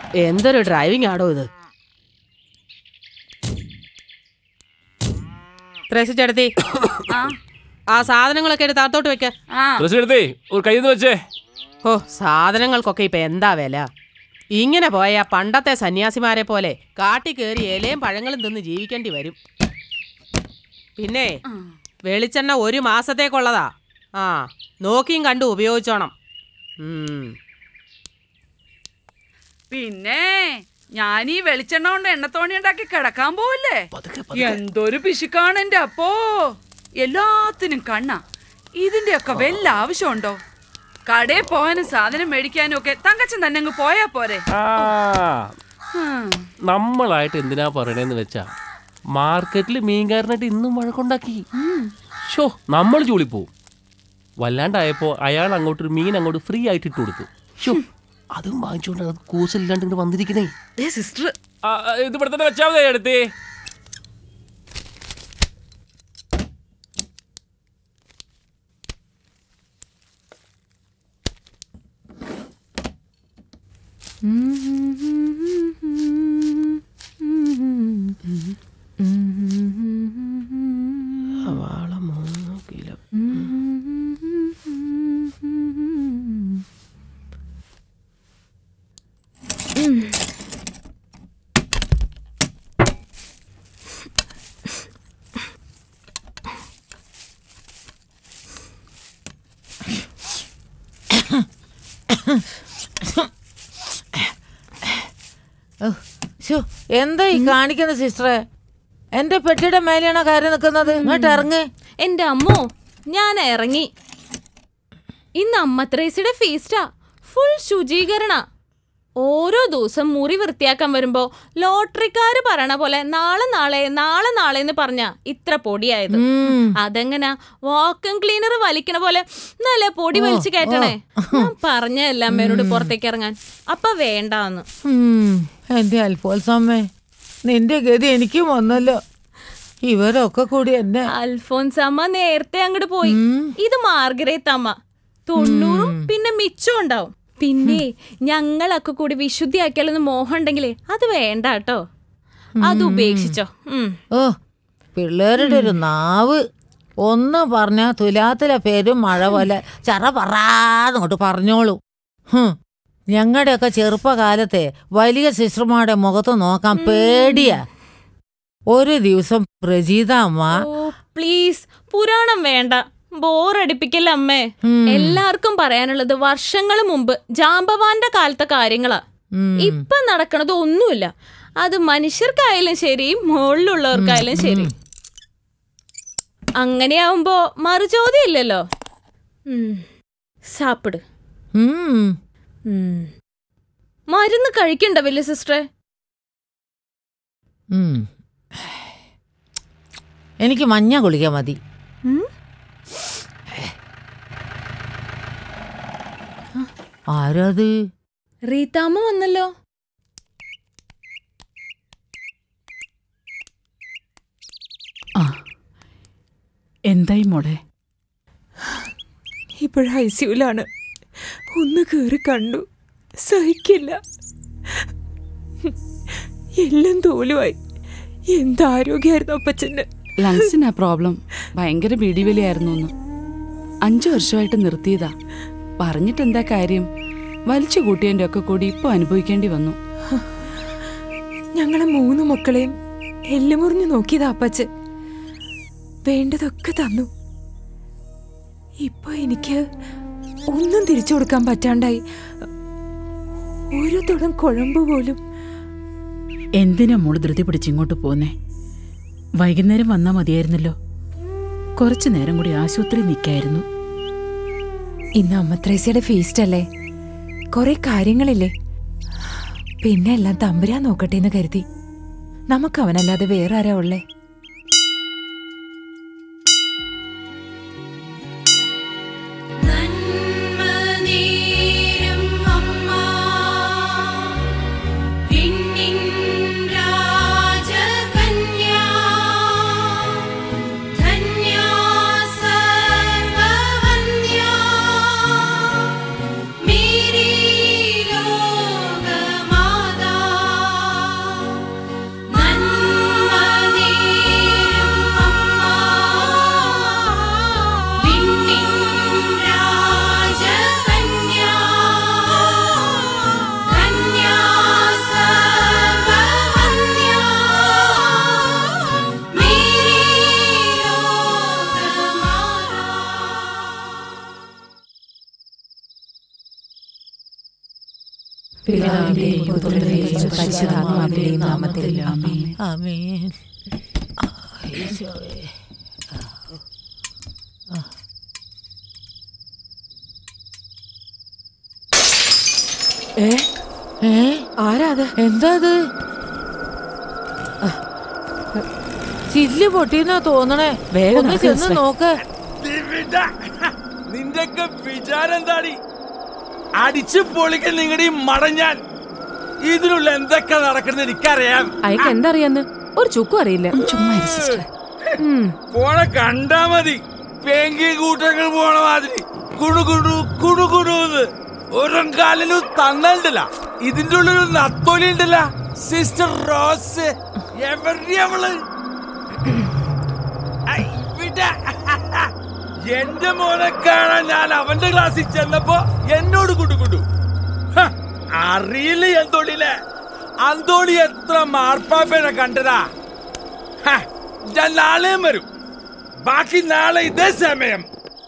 എന്തൊരു ഡ്രൈവിംഗ് ആടോ ഇത് ത്രേസി ചേട്ടത്തി ആ ആ സാധനങ്ങളൊക്കെ എടുത്ത് അകത്തോട്ട് വെക്ക ആ പ്രസിഡന്റേ ഒരു കയ്യിൽ നിന്ന് വെച്ചേ ഓ സാധനങ്ങൾക്കൊക്കെ ഇപ്പൊ എന്താ വില ഇങ്ങനെ പോയ പണ്ടത്തെ സന്യാസിമാരെ പോലെ കാട്ടി കയറി ഇലയും പഴങ്ങളും തിന്ന് ജീവിക്കേണ്ടി വരും പിന്നെ വെളിച്ചെണ്ണ ഒരു മാസത്തേക്കുള്ളതാ ആ നോക്കിയും കണ്ടു ഉപയോഗിച്ചോണം ഉം. പിന്നെ ഞാൻ ഈ വെളിച്ചെണ്ണ കൊണ്ട് എണ്ണത്തോണി ഉണ്ടാക്കി കിടക്കാൻ പോവില്ലേ എന്തൊരു പിശുക്കാണ് എന്റെ അപ്പോ എല്ലാത്തിനും കണ്ണ ഇതിന്റെയൊക്കെ വല്ല ആവശ്യമുണ്ടോ കടയിൽ പോകാനും സാധനം മേടിക്കാനും ഒക്കെ തങ്കച്ചൻ തന്നെ അങ്ങ് പോയാ പോരെ ആ ഹും. നമ്മളായിട്ട് എന്തിനാ പറയണേന്ന് വെച്ചാ മാർക്കറ്റിൽ മീൻകാരനായിട്ട് ഇന്നും വഴക്കുണ്ടാക്കി ഷോ നമ്മൾ ജോലി പോവും വല്ലാണ്ടായപ്പോ അയാൾ അങ്ങോട്ട് ഒരു മീൻ അങ്ങോട്ട് ഫ്രീ ആയിട്ട് ഇട്ട് കൊടുത്തു ഷോ അതും വാങ്ങിച്ചോണ്ട് അത് കൂസലില്ലാണ്ട് ഇങ്ങോട്ട് വന്നിരിക്കണേ ദേ സിസ്റ്റർ ആ, ആ, ഇത് ഇവിടെ തന്നെ വെച്ചാൽ മതി എടുത്തേ സവാള മൂന്ന് കിലോ ശ്ശോ, എന്താ ഈ കാണിക്കുന്ന സിസ്റ്ററെ എന്റെ പെട്ടിയുടെ മേലെയാണോ കയറി നിൽക്കുന്നത് ഇങ്ങോട്ട് ഇറങ്ങ് എന്റെ അമ്മോ ഞാൻ ഇറങ്ങി ഇന്ന് അമ്മ ത്രേസിയുടെ ഫീസ്റ്റാ ഫുൾ ശുചീകരണ ഓരോ ദിവസം മുറി വൃത്തിയാക്കാൻ വരുമ്പോ ലോട്ടറിക്കാര് പറയണ പോലെ നാളെ നാളെ നാളെ നാളെ എന്ന് പറഞ്ഞ ഇത്ര പൊടിയായത് ഉം. അതെങ്ങനാ വാക്വം ക്ലീനർ വലിക്കണ പോലെ നല്ല പൊടി വലിച്ചു കയറ്റണേ ഞാൻ പറഞ്ഞല്ല അമ്മേനോട് പുറത്തേക്ക് ഇറങ്ങാൻ അപ്പൊ വേണ്ടാന്ന് ഉം, എന്റെ അൽഫോൽസമ്മേ നിന്റെ ഗതി എനിക്കും വന്നല്ലോ ഇവരൊക്കെ കൂടി എന്നെ അൽഫോൻസ് അമ്മ നേരത്തെ അങ്ങോട്ട് പോയി ഇത് മാർഗരേത്ത് അമ്മ തൊണ്ണൂറും പിന്നെ മിച്ചം ഉണ്ടാവും പിന്നെ ഞങ്ങളൊക്കെ കൂടി വിശുദ്ധിയാക്കിയാലൊന്ന് മോഹം ഉണ്ടെങ്കിലേ അത് വേണ്ട കേട്ടോ അത് ഉപേക്ഷിച്ചോ ഉം. ഓ പിള്ളേരുടെ ഒരു നാവ് ഒന്ന് പറഞ്ഞ തുലാത്തിലെ പേരും മഴ പോലെ ചറ പറയാന്നോട്ട് പറഞ്ഞോളൂ ഹും, ഞങ്ങളുടെയൊക്കെ ചെറുപ്പകാലത്തെ വലിയ സിസ്റ്റർമാരുടെ മുഖത്ത് നോക്കാൻ പേടിയാ ഒരു ദിവസം പ്രജീത അമ്മ ഓ പ്ലീസ് പുരാണം വേണ്ട ബോറടിപ്പിക്കല്ല അമ്മേ ഉം. എല്ലാവർക്കും പറയാനുള്ളത് വർഷങ്ങൾ മുമ്പ് ജാമ്പവാന്റെ കാലത്തെ കാര്യങ്ങളാ ഉം. ഇപ്പൊ നടക്കണത് ഒന്നുമില്ല അത് മനുഷ്യർക്കായാലും ശരി മുകളിലുള്ളവർക്കായാലും ശരി അങ്ങനെയാവുമ്പോ മറുചോദ്യം ഇല്ലല്ലോ ഉം. സാപ്പിട് ഉം. ഉം. മരുന്ന് കഴിക്കണ്ട വലിയ സിസ്റ്ററെ ഉം. എനിക്ക് മഞ്ഞ ഗുളിക മതി ഉം? ആരത് റീതാമ്മ വന്നല്ലോ ആ എന്തായി മോളെ ഇപ്പോഴും ഐ സിയുലാണ് ഒന്ന് കയറി കണ്ടു സഹിക്കില്ല എല്ലാം തോലുമായി എന്താരോഗ്യമായിരുന്നു അപ്പച്ചന് ലങ്സിനാ പ്രോബ്ലം ഭയങ്കര പിടിവലിയായിരുന്നു ഒന്ന് അഞ്ചു വർഷമായിട്ട് നിർത്തിയതാ പറഞ്ഞിട്ട് എന്താ കാര്യം വലിച്ചു കൂട്ടിയതിൻ്റെ ഒക്കെ കൂടി ഇപ്പൊ അനുഭവിക്കേണ്ടി വന്നു ഞങ്ങളെ മൂന്ന് മക്കളെയും എല്ലുമുറിഞ്ഞു നോക്കിയതാ അപ്പച്ചൻ വേണ്ടതൊക്കെ തന്നു ഇപ്പൊ എനിക്ക് ഒന്നും തിരിച്ചു കൊടുക്കാൻ പറ്റാണ്ടായി ഒരു തുടം കുഴമ്പ് പോലും എന്തിനാ മോള് ധൃതി പിടിച്ച് ഇങ്ങോട്ട് പോന്നേ വൈകുന്നേരം വന്നാ മതിയായിരുന്നല്ലോ കുറച്ചു നേരം കൂടി ആശുപത്രി നിൽക്കായിരുന്നു ഇന്ന് അമ്മത്രേസ്യയുടെ ഫീസ്റ്റ് അല്ലേ കുറെ കാര്യങ്ങളില്ലേ പിന്നെ എല്ലാം തമ്പുരാൻ നോക്കട്ടെ എന്ന് കരുതി നമുക്ക് അവനല്ലാതെ വേറെ ആരാ ഉള്ളേ നന്മനീരും അമ്മ വിണ്ണിൻ രാജകന്യാ ധന്യാ സർവവന്യാ മേരി ലോകമാതാ പിതാവിന്റെയും പുത്രന്റെയും പരിശുദ്ധാത്മാവിന്റെയും നാമത്തിൽ ആമേൻ ആമേൻ ഈശോയെ. ഏ ഏ ആരാ അത് എന്താ അത് ചില്ല് പൊട്ടിന്നാ തോന്നണേ വേഗം ഒന്ന് നടക്ക് ചെന്ന് സിസ്റ്ററെ. നോക്ക് നിന്റെയൊക്കെ വിചാരം എന്താടി അടിച്ചു പൊളിക്കൽ നിങ്ങളുടെ ഈ മടഞ്ഞാൻ ഇതിനുള്ള എന്തൊക്കെ നടക്കുന്നത് എനിക്കറിയാം അയക്ക് എന്തറിയാന്ന് ഒരു ചുക്കും അറിയില്ല ചുമ്മാ ഇരി സിസ്റ്റർ ഉം. പോണ കണ്ടാ മതി പെങ്കി കൂട്ടങ്ങൾ പോണ മാതിരി കുണു കുണു കുണു കുണുന്ന് ഒരു കാലിലും തന്നണ്ടല്ല ഇതിന്റെ ഉള്ളിൽ നത്തോലി ഉണ്ടല്ല സിസ്റ്റർ റോസ് എവിടെയാ അവള് ഐ, ഇവിടെ. എന്റെ മോനെ കാണാൻ ഞാൻ അവന്റെ ക്ലാസ്സിൽ ചെന്നപ്പോ എന്നോട് കുടുകുടു ഹ, അറിയില്ല എന്തോളിയിലെ അന്തോളി എത്ര മാർപ്പാപ്പേനെ കണ്ടതാ ഹ, ഞാൻ നാളെയും വരും ബാക്കി നാളെ ഇതേ സമയം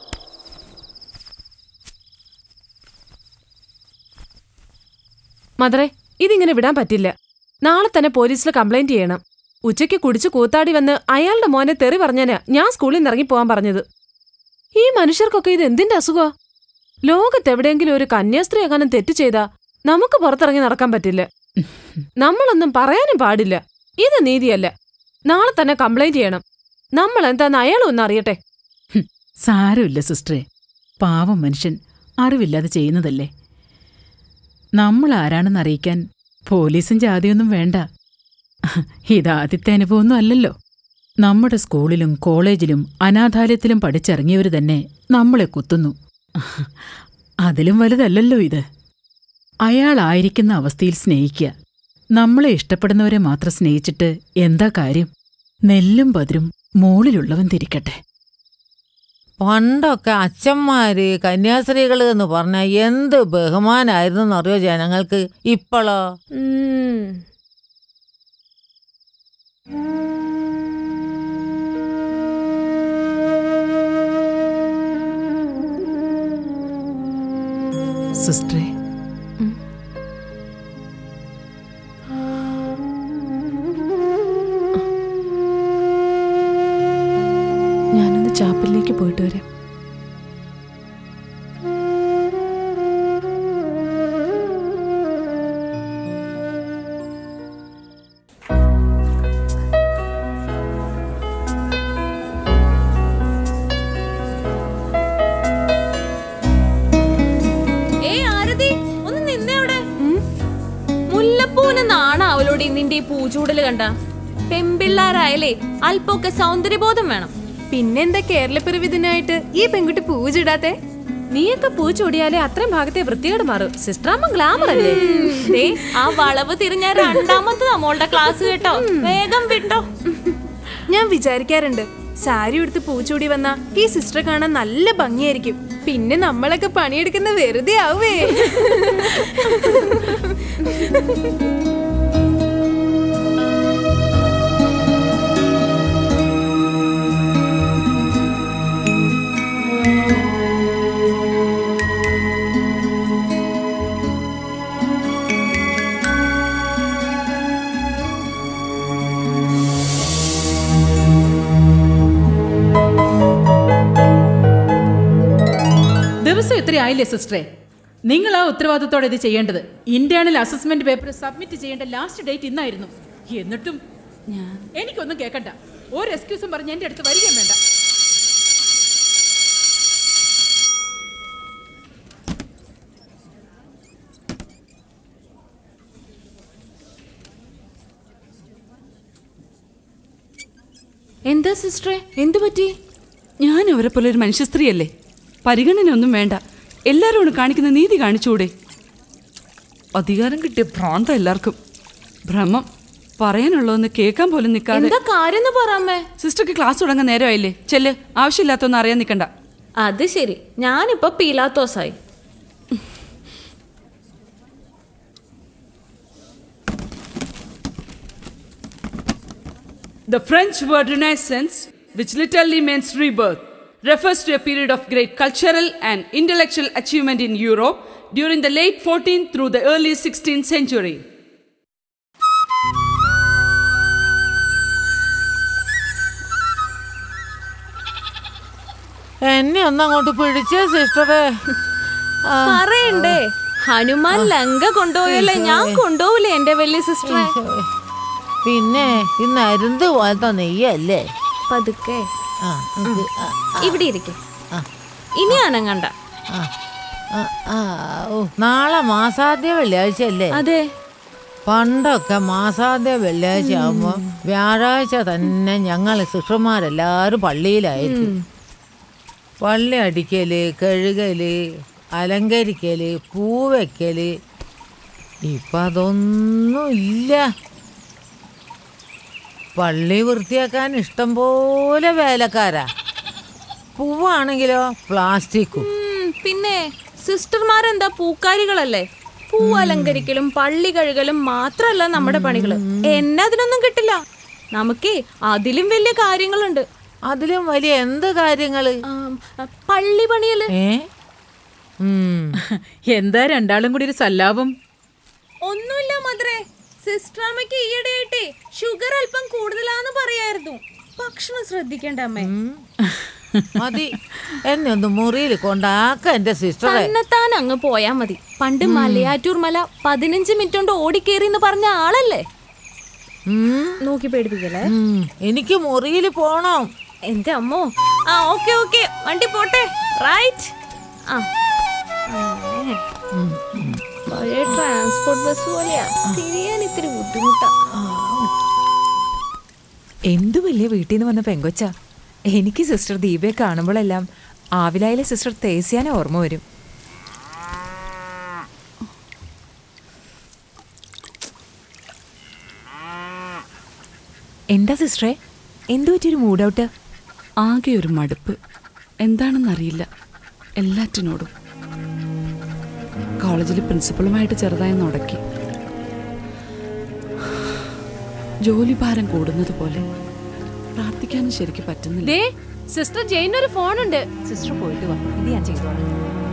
മദറെ ഇതിങ്ങനെ വിടാൻ പറ്റില്ല നാളെ തന്നെ പോലീസിൽ കംപ്ലൈന്റ് ചെയ്യണം ഉച്ചയ്ക്ക് കുടിച്ച് കൂത്താടി വന്ന് അയാളുടെ മോനെ തെറി പറഞ്ഞാന് ഞാൻ സ്കൂളിൽ നിന്ന് ഇറങ്ങി പോവാൻ പറഞ്ഞത് ഈ മനുഷ്യർക്കൊക്കെ ഇത് എന്തിന്റെ അസുഖമാ ലോകത്തെവിടെയെങ്കിലും ഒരു കന്യാസ്ത്രീ എങ്ങാനും തെറ്റ് ചെയ്താ നമുക്ക് പുറത്തിറങ്ങി നടക്കാൻ പറ്റില്ല നമ്മളൊന്നും പറയാനും പാടില്ല ഇത് നീതിയല്ല നാളെ തന്നെ കംപ്ലൈന്റ് ചെയ്യണം നമ്മൾ എന്താന്ന് അയാളും ഒന്ന് അറിയട്ടെ സാരമില്ല സിസ്റ്ററെ പാവം മനുഷ്യൻ അറിവില്ലാതെ ചെയ്യുന്നതല്ലേ നമ്മൾ ആരാണെന്ന് അറിയിക്കാൻ പോലീസും ജാതിയൊന്നും വേണ്ട ഇതാദ്യത്തെ അനുഭവമൊന്നും അല്ലല്ലോ നമ്മുടെ സ്കൂളിലും കോളേജിലും അനാഥാലയത്തിലും പഠിച്ചിറങ്ങിയവർ തന്നെ നമ്മളെ കുത്തുന്നു അതിലും വലുതല്ലല്ലോ ഇത് അയാളായിരിക്കുന്ന അവസ്ഥയിൽ സ്നേഹിക്കുക നമ്മളെ ഇഷ്ടപ്പെടുന്നവരെ മാത്രം സ്നേഹിച്ചിട്ട് എന്താ കാര്യം നെല്ലും പതിരും മോളിലുള്ളവൻ തിരിക്കട്ടെ പണ്ടൊക്കെ അച്ഛന്മാര് കന്യാസ്ത്രീകള് എന്ന് പറഞ്ഞ എന്ത് ബഹുമാനായിരുന്നു എന്നറിയോ ജനങ്ങൾക്ക് ഇപ്പോഴോ ഉം. സിസ്റ്ററെ ഞാനൊന്ന് ചാപ്പലിലേക്ക് പോയിട്ട് വരാം ഏയ് ആരതി ഒന്ന് നിന്നേ അവിടെ മുല്ലപ്പൂവിന് നാണാവലോടി നിന്റെ ഈ പൂച്ചൂടല് കണ്ട പെമ്പിള്ളാരായാലേ അല്പമൊക്കെ സൗന്ദര്യബോധം വേണം പിന്നെന്താ കേരളപ്പിറവി ദിനായിട്ട് ഈ പെൺകുട്ടി പൂജിടാത്തെ നീയൊക്കെ പൂ ചൂടിയാലേ അത്രയും ഭാഗത്തെ വൃത്തികേട് മാറും സിസ്റ്റർ അമ്മ ഗ്ലാമർ അല്ലേ ദേ, ആ വളവ് തിരിഞ്ഞ രണ്ടാമത്തതാ മോളുടെ ക്ലാസ് കേട്ടോ വേഗം വിട്ടോ ഞാൻ വിചാരിക്കാറുണ്ട് സാരി ഉടുത്ത് പൂച്ചൂടി വന്ന ഈ സിസ്റ്റർ കാണാൻ നല്ല ഭംഗിയായിരിക്കും പിന്നെ നമ്മളൊക്കെ പണിയെടുക്കുന്ന വെറുതെ ആവേ ദിവസം എത്രയായില്ലേ സിസ്റ്ററെ നിങ്ങൾ ആ ഉത്തരവാദിത്തോടെ ഇത് ചെയ്യേണ്ടത് ഇന്റേണൽ അസസ്മെന്റ് പേപ്പർ സബ്മിറ്റ് ചെയ്യേണ്ട ലാസ്റ്റ് ഡേറ്റ് ഇന്നായിരുന്നു എന്നിട്ടും എനിക്കൊന്നും കേൾക്കണ്ട ഒരു എക്സ്ക്യൂസും പറഞ്ഞ് എന്റെ അടുത്ത് വരികയും വേണ്ട എന്താ സിസ്റ്ററെ എന്തു പറ്റി ഞാൻ അവരെ പോലെ ഒരു മനുഷ്യ സ്ത്രീയല്ലേ പരിഗണനയൊന്നും വേണ്ട എല്ലാരോടും കാണിക്കുന്ന നീതി കാണിച്ചൂടെ അധികാരം കിട്ടിയ ഭ്രാന്ത എല്ലാവർക്കും ഭ്രമം പറയാനുള്ളതൊന്ന് കേൾക്കാൻ പോലും നിൽക്കാതെ എന്താ കാര്യം പറയാമേ സിസ്റ്റർക്ക് ക്ലാസ് തുടങ്ങാൻ നേരമായില്ലേ ചെല്ല് ആവശ്യമില്ലാത്തൊന്നും അറിയാൻ നിൽക്കണ്ട അത് ശരി ഞാനിപ്പോ പീലാത്തോസായി The French word Renaissance, which literally means rebirth, refers to a period of great cultural and intellectual achievement in Europe during the late 14th through the early 16th century. എന്നെ ഒന്നങ്ങോട്ട് പിടിച്ചേ സിസ്റ്ററെ ആ, പറയണ്ടേ ഹനുമാൻ ലങ്ക കൊണ്ടുപോയല്ലേ ഞാൻ കൊണ്ടുപോവില്ലേ എന്റെ വലിയ സിസ്റ്ററെ പിന്നെ ഇന്ന് അരുന്ത് പോലത്തെ നെയ്യല്ലേ പതുക്കെ ആ ഇത്, ആ, ഇവിടെ ഇരിക്കെ ഇനി അനങ്ങണ്ട ആ, ആ, ആ, ഓ, നാളെ മാസാദ്യ വെള്ളിയാഴ്ച അല്ലേ അതെ പണ്ടൊക്കെ മാസാദ്യ വെള്ളിയാഴ്ച ആകുമ്പോ വ്യാഴാഴ്ച തന്നെ ഞങ്ങൾ സിസ്റ്റർമാരെല്ലാരും പള്ളിയിലായിരിക്കും പള്ളി അടിക്കല് കഴുകല് അലങ്കരിക്കല് പൂവെക്കല് ഇപ്പൊ അതൊന്നും ഇല്ല പള്ളി വൃത്തിയാക്കാൻ ഇഷ്ടം പോലെ വേലക്കാരാ പൂവാണെങ്കിലോ പ്ലാസ്റ്റിക്കും ഉം, പിന്നെ സിസ്റ്റർമാരെന്താ പൂക്കാരികളല്ലേ പൂ അലങ്കരിക്കലും പള്ളി കഴുകലും മാത്രല്ല നമ്മുടെ പണികള് എന്നെ അതിനൊന്നും കിട്ടില്ല നമുക്കേ അതിലും വലിയ കാര്യങ്ങളുണ്ട് അതിലും വലിയ എന്ത് കാര്യങ്ങള് ആം, പള്ളി പണിയല് ഏ ഉം. എന്താ രണ്ടാളും കൂടി ഒരു സല്ലാപം ഒന്നുമില്ല മധുരേ സിസ്റ്റർ അമ്മയ്ക്ക് ഈയിടെയായിട്ടേ ഷുഗർ അല്പം കൂടുതലാന്ന് പറയായിരുന്നു ഭക്ഷണം ശ്രദ്ധിക്കണ്ട അമ്മേ മതി എന്നെ ഒന്ന് മുറിയിൽ കൊണ്ടാക്ക എന്റെ സിസ്റ്ററെ തന്നെത്താൻ അങ്ങ് പോയാ മതി പണ്ട് മലയാറ്റൂർ മല പതിനഞ്ച് മിനിറ്റ് കൊണ്ട് ഓടിക്കേറി എന്ന് പറഞ്ഞ ആളല്ലേ ഉം. നോക്കി പേടിപ്പിക്കല്ലേ ഉം. എനിക്ക് മുറിയിൽ പോണം എന്റെ അമ്മോ ആ ഓക്കെ ഓക്കെ വണ്ടി പോട്ടെ റൈറ്റ് ആ അങ്ങനെ. പഴയ ട്രാൻസ്പോർട്ട് ബസ് പോലെയാ തിരിയാൻ ഇത്തിരി ബുദ്ധിമുട്ടാ എന്തു വലിയ വീട്ടിൽ നിന്ന് വന്ന പെങ്കൊച്ച എനിക്ക് സിസ്റ്റർ ദീപയെ കാണുമ്പോഴെല്ലാം ആവിലായിലെ സിസ്റ്റർ തേസിയാനെ ഓർമ്മ വരും എന്താ സിസ്റ്ററെ എന്തു പറ്റിയൊരു മൂഡ് ഔട്ട് ആകെ ഒരു മടുപ്പ് എന്താണെന്നറിയില്ല എല്ലാറ്റിനോടും കോളേജിൽ പ്രിൻസിപ്പളുമായിട്ട് ചെറുതായി നടക്കി ജോലിഭാരം കൂടുന്നത് പോലെ പ്രാർത്ഥിക്കാനും ശരിക്കും പറ്റുന്നില്ല ദേ സിസ്റ്റർ ജെയിൻ ഒരു ഫോൺ ഉണ്ട് സിസ്റ്റർ പോയിട്ട് വാ ഇത് ഞാൻ ചെയ്തോളാം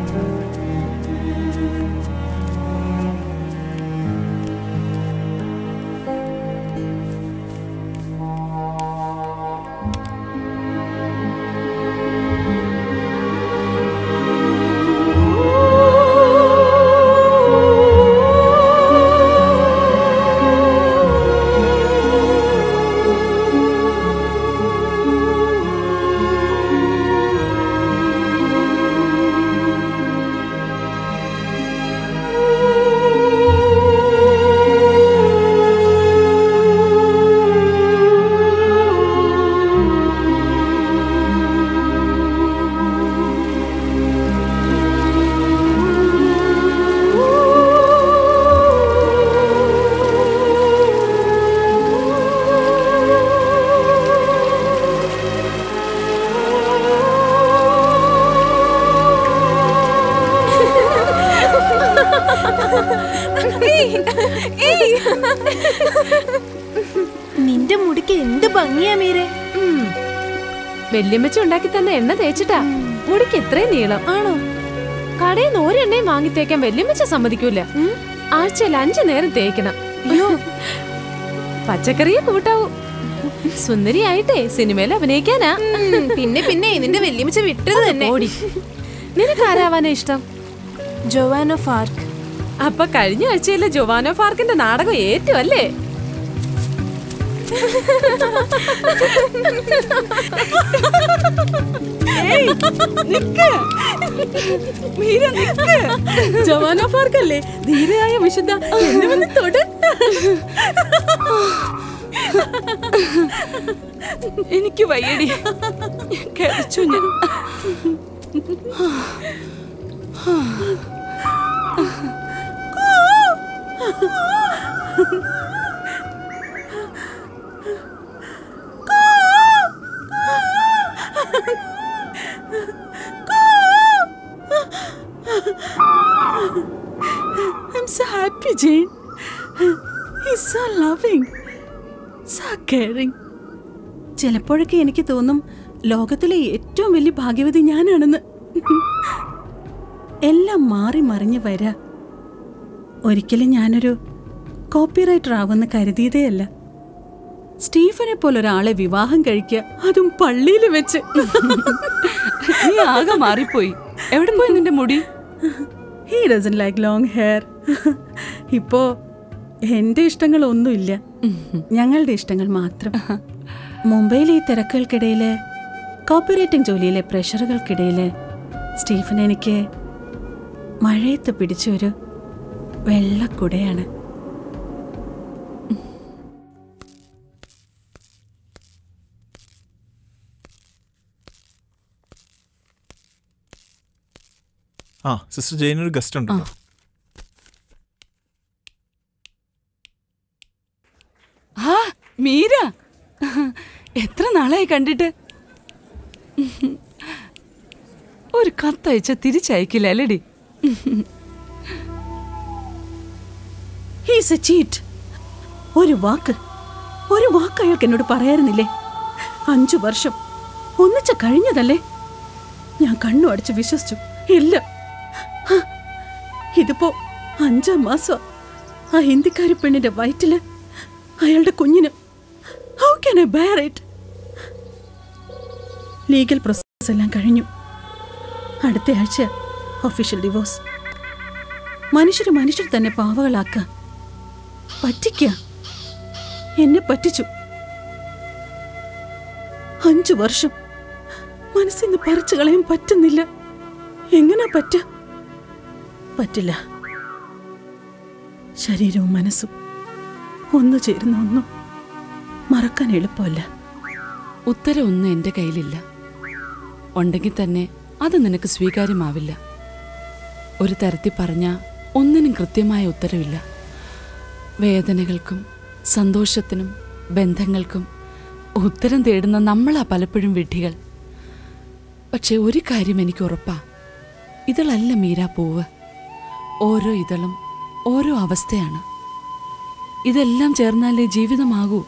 നിന്റെ മുടിക്ക് എന്ത് ഭംഗിയാ മീരെ വല്യമ്മച്ച ഉണ്ടാക്കി തന്നെ എണ്ണ തേച്ചിട്ടാ മുടിക്ക് എത്രയും നീളം ആണോ കടയിൽ നിന്ന് ഒരെണ്ണയും വാങ്ങി തേക്കാൻ വല്യമ്മച്ച സമ്മതിക്കൂല ആഴ്ചയിൽ അഞ്ചു നേരം തേക്കണം അയ്യോ പച്ചക്കറിയെ കൂട്ടാവൂ സുന്ദരിയായിട്ടേ സിനിമയിൽ അഭിനയിക്കാനാ ഉം, പിന്നെ പിന്നെ നിന്റെ വല്യമ്മച്ച വിട്ടത് തന്നെ ഓടി നിനക്ക് ആരാവാനാ ഇഷ്ടം ജോവാനോ ഫാർക്ക് അപ്പൊ കഴിഞ്ഞ ആഴ്ചയിലെ ജോവാനോ പാർക്കിന്റെ നാടകം ഏറ്റു അല്ലേ ജവാനോ പാർക്കല്ലേ ധീരയായ വിശുദ്ധ എന്നെ വന്ന് തൊട് എനിക്ക് വയ്യടി കഴിച്ചു ഞാൻ I'm so happy, Jane. He's so loving, so caring. ചിലപ്പോഴൊക്കെ എനിക്ക് തോന്നും ലോകത്തിലെ ഏറ്റവും വലിയ ഭാഗ്യവതി ഞാനാണെന്ന് എല്ലാം മാറി മറിഞ്ഞ് വരാ ഒരിക്കലും ഞാനൊരു കോപ്പിറൈറ്റർ ആവുമെന്ന് കരുതിയതേയല്ല സ്റ്റീഫനെ പോലൊരാളെ വിവാഹം കഴിക്കുക അതും പള്ളിയിൽ വെച്ച് നീ ആകെ മാറിപ്പോയി എവിടെ പോയി നിന്റെ മുടി he doesn't like long hair ഇപ്പോ എന്റെ ഇഷ്ടങ്ങളൊന്നുമില്ല ഞങ്ങളുടെ ഇഷ്ടങ്ങൾ മാത്രം മുംബൈയിലെ ഈ തിരക്കുകൾക്കിടയില് കോപ്പറേറ്റിംഗ് ജോലിയിലെ പ്രഷറുകൾക്കിടയില് സ്റ്റീഫൻ എനിക്ക് മഴയത്ത് പിടിച്ചൊരു വെള്ളക്കുടയാണ് ആ സിസ്റ്റർ ജെയിനൊരു ഗസ്റ്റ് ഉണ്ട് ആ മീര എത്ര നാളായി കണ്ടിട്ട് ഒരു കത്തയച്ച തിരിച്ചയക്കില്ല അല്ലേടി ഹീസ് എ ചീറ്റ് ഒരു വാക്ക് ഒരു വാക്ക് അയാൾക്ക് എന്നോട് പറയാറുന്നില്ലേ അഞ്ചു വർഷം ഒന്നിച്ച് കഴിഞ്ഞതല്ലേ ഞാൻ കണ്ണു അടച്ച് വിശ്വസിച്ചു ഇല്ല ഹ, ഇതിപ്പോ അഞ്ചാം മാസം ആ ഹിന്ദിക്കാരി പെണ്ണിന്റെ വയറ്റില് അയാളുടെ കുഞ്ഞിന് how can I bear it legal process എല്ലാം കഴിഞ്ഞു അടുത്ത ആഴ്ച ഒഫീഷ്യൽ ഡിവോഴ്സ് മനുഷ്യർ മനുഷ്യർ തന്നെ പാവകളാക്കുക പറ്റിക്ക എന്നെ പറ്റിച്ചു അഞ്ചു വർഷം മനസ്സിന്ന് പറിച്ചു കളയാൻ പറ്റുന്നില്ല എങ്ങനാ പറ്റ പറ്റില്ല ശരീരവും മനസ്സും ഒന്നു ചേരുന്ന ഒന്നും മറക്കാൻ എളുപ്പമല്ല ഉത്തരം ഒന്നും എന്റെ കയ്യിലില്ല ഉണ്ടെങ്കിൽ തന്നെ അത് നിനക്ക് സ്വീകാര്യമാവില്ല ഒരു തരത്തിൽ പറഞ്ഞ ഒന്നിനും കൃത്യമായ ഉത്തരവില്ല വേദനകൾക്കും സന്തോഷത്തിനും ബന്ധങ്ങൾക്കും ഉത്തരം തേടുന്ന നമ്മളാ പലപ്പോഴും വിഡ്ഢികൾ പക്ഷെ ഒരു കാര്യം എനിക്ക് ഉറപ്പാ ഇതളല്ല മീരാ പൂവ് ഓരോ ഇതളും ഓരോ അവസ്ഥയാണ് ഇതെല്ലാം ചേർന്നാലേ ജീവിതമാകൂ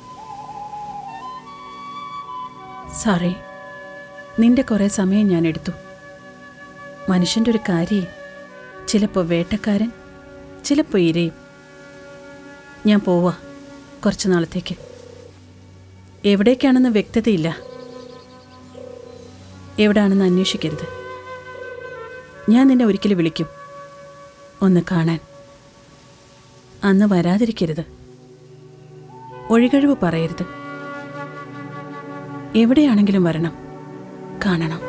സോറി നിന്റെ കുറെ സമയം ഞാൻ എടുത്തു മനുഷ്യന്റെ ഒരു കാര്യം ചിലപ്പോൾ വേട്ടക്കാരൻ ചിലപ്പോൾ ഇരയും ഞാൻ പോവാ കുറച്ച് നാളത്തേക്ക് എവിടേക്കാണെന്ന് വ്യക്തതയില്ല എവിടാണെന്ന് അന്വേഷിക്കരുത് ഞാൻ നിന്നെ ഒരിക്കലും വിളിക്കും ഒന്ന് കാണാൻ അന്ന് വരാതിരിക്കരുത് ഒഴികഴിവ് പറയരുത് എവിടെയാണെങ്കിലും വരണം കാണണം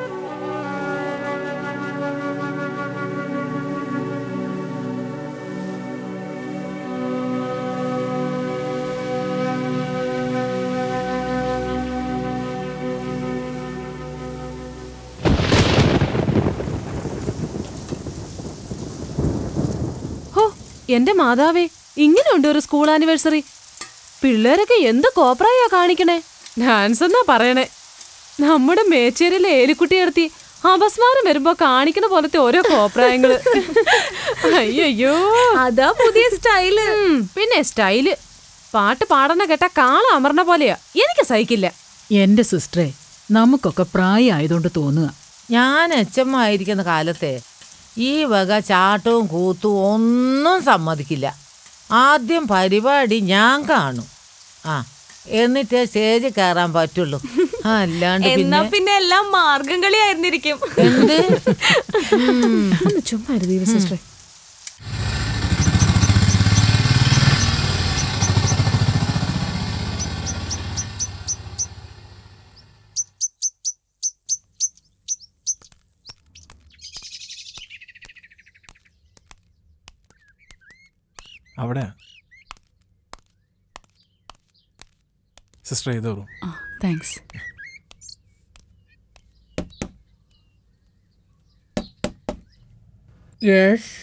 ഹോ എന്റെ മാതാവേ ഇങ്ങനെയുണ്ട് ഒരു സ്കൂൾ ആനിവേഴ്സറി പിള്ളേരൊക്കെ എന്ത് കോപ്രായാ കാണിക്കണേ ഡാൻസ് എന്നാ പറയണേ നമ്മുടെ മേച്ചേരിയിലെ ഏലിക്കുട്ടിയെടുത്തി അപസ്മാരം വരുമ്പോ കാണിക്കുന്ന പോലത്തെ ഓരോ കോപ്രായങ്ങള് അയ്യോ അതാ പുതിയ സ്റ്റൈല് പിന്നെ സ്റ്റൈല് പാട്ട് പാടണ കേട്ട കാള അമർന്ന പോലെയാ എനിക്ക് സഹിക്കില്ല എന്റെ സിസ്റ്ററെ നമുക്കൊക്കെ പ്രായമായതുകൊണ്ട് തോന്നുക ഞാൻ എച്ചമ്മ ആയിരിക്കുന്ന കാലത്തെ ഈ വക ചാട്ടവും കൂത്തും ഒന്നും സമ്മതിക്കില്ല ആദ്യം പരിപാടി ഞാൻ കാണും ആ എന്നിട്ടേ സ്റ്റേജിൽ കയറാൻ പറ്റുള്ളൂ അല്ലാണ്ട് എന്നാ പിന്നെ പിന്നെ എല്ലാം മാർഗം കളി ആയിരുന്നിരിക്കും എന്ത് ഒന്ന് ചുമ്മാ ഇരുന്നീര് സിസ്റ്ററെ അവിടെ സിസ്റ്റർ ചെയ്തോളൂ താങ്ക്സ് യെസ്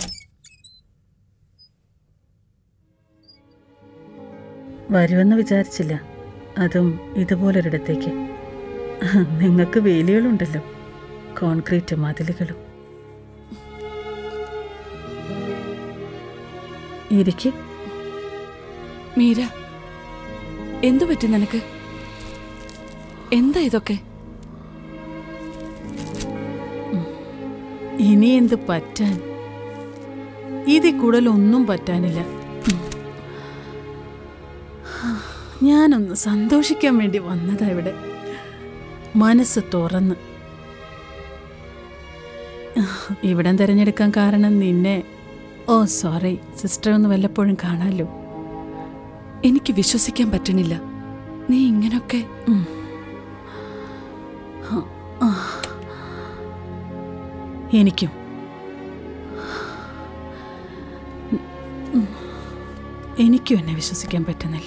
വരുമെന്ന് വിചാരിച്ചില്ല അതും ഇതുപോലൊരിടത്തേക്ക് നിങ്ങൾക്ക് വേലികളുണ്ടല്ലോ കോൺക്രീറ്റ് മതിലുകളും ഇരിക്ക് മീര എന്തു പറ്റി നിനക്ക് എന്താ ഇതൊക്കെ ഇനി എന്ത് പറ്റാൻ ഇതിൽ കൂടുതൽ ഒന്നും പറ്റാനില്ല ഞാനൊന്ന് സന്തോഷിക്കാൻ വേണ്ടി വന്നതാ ഇവിടെ മനസ്സ് തുറന്ന് ഇവിടം തിരഞ്ഞെടുക്കാൻ കാരണം നിന്നെ ഓ സോറി സിസ്റ്റർ ഒന്ന് വല്ലപ്പോഴും കാണാലോ എനിക്ക് വിശ്വസിക്കാൻ പറ്റണില്ല നീ ഇങ്ങനൊക്കെ ഉം. ആ. എനിക്കും ഉം. എനിക്കും എന്നെ വിശ്വസിക്കാൻ പറ്റുന്നില്ല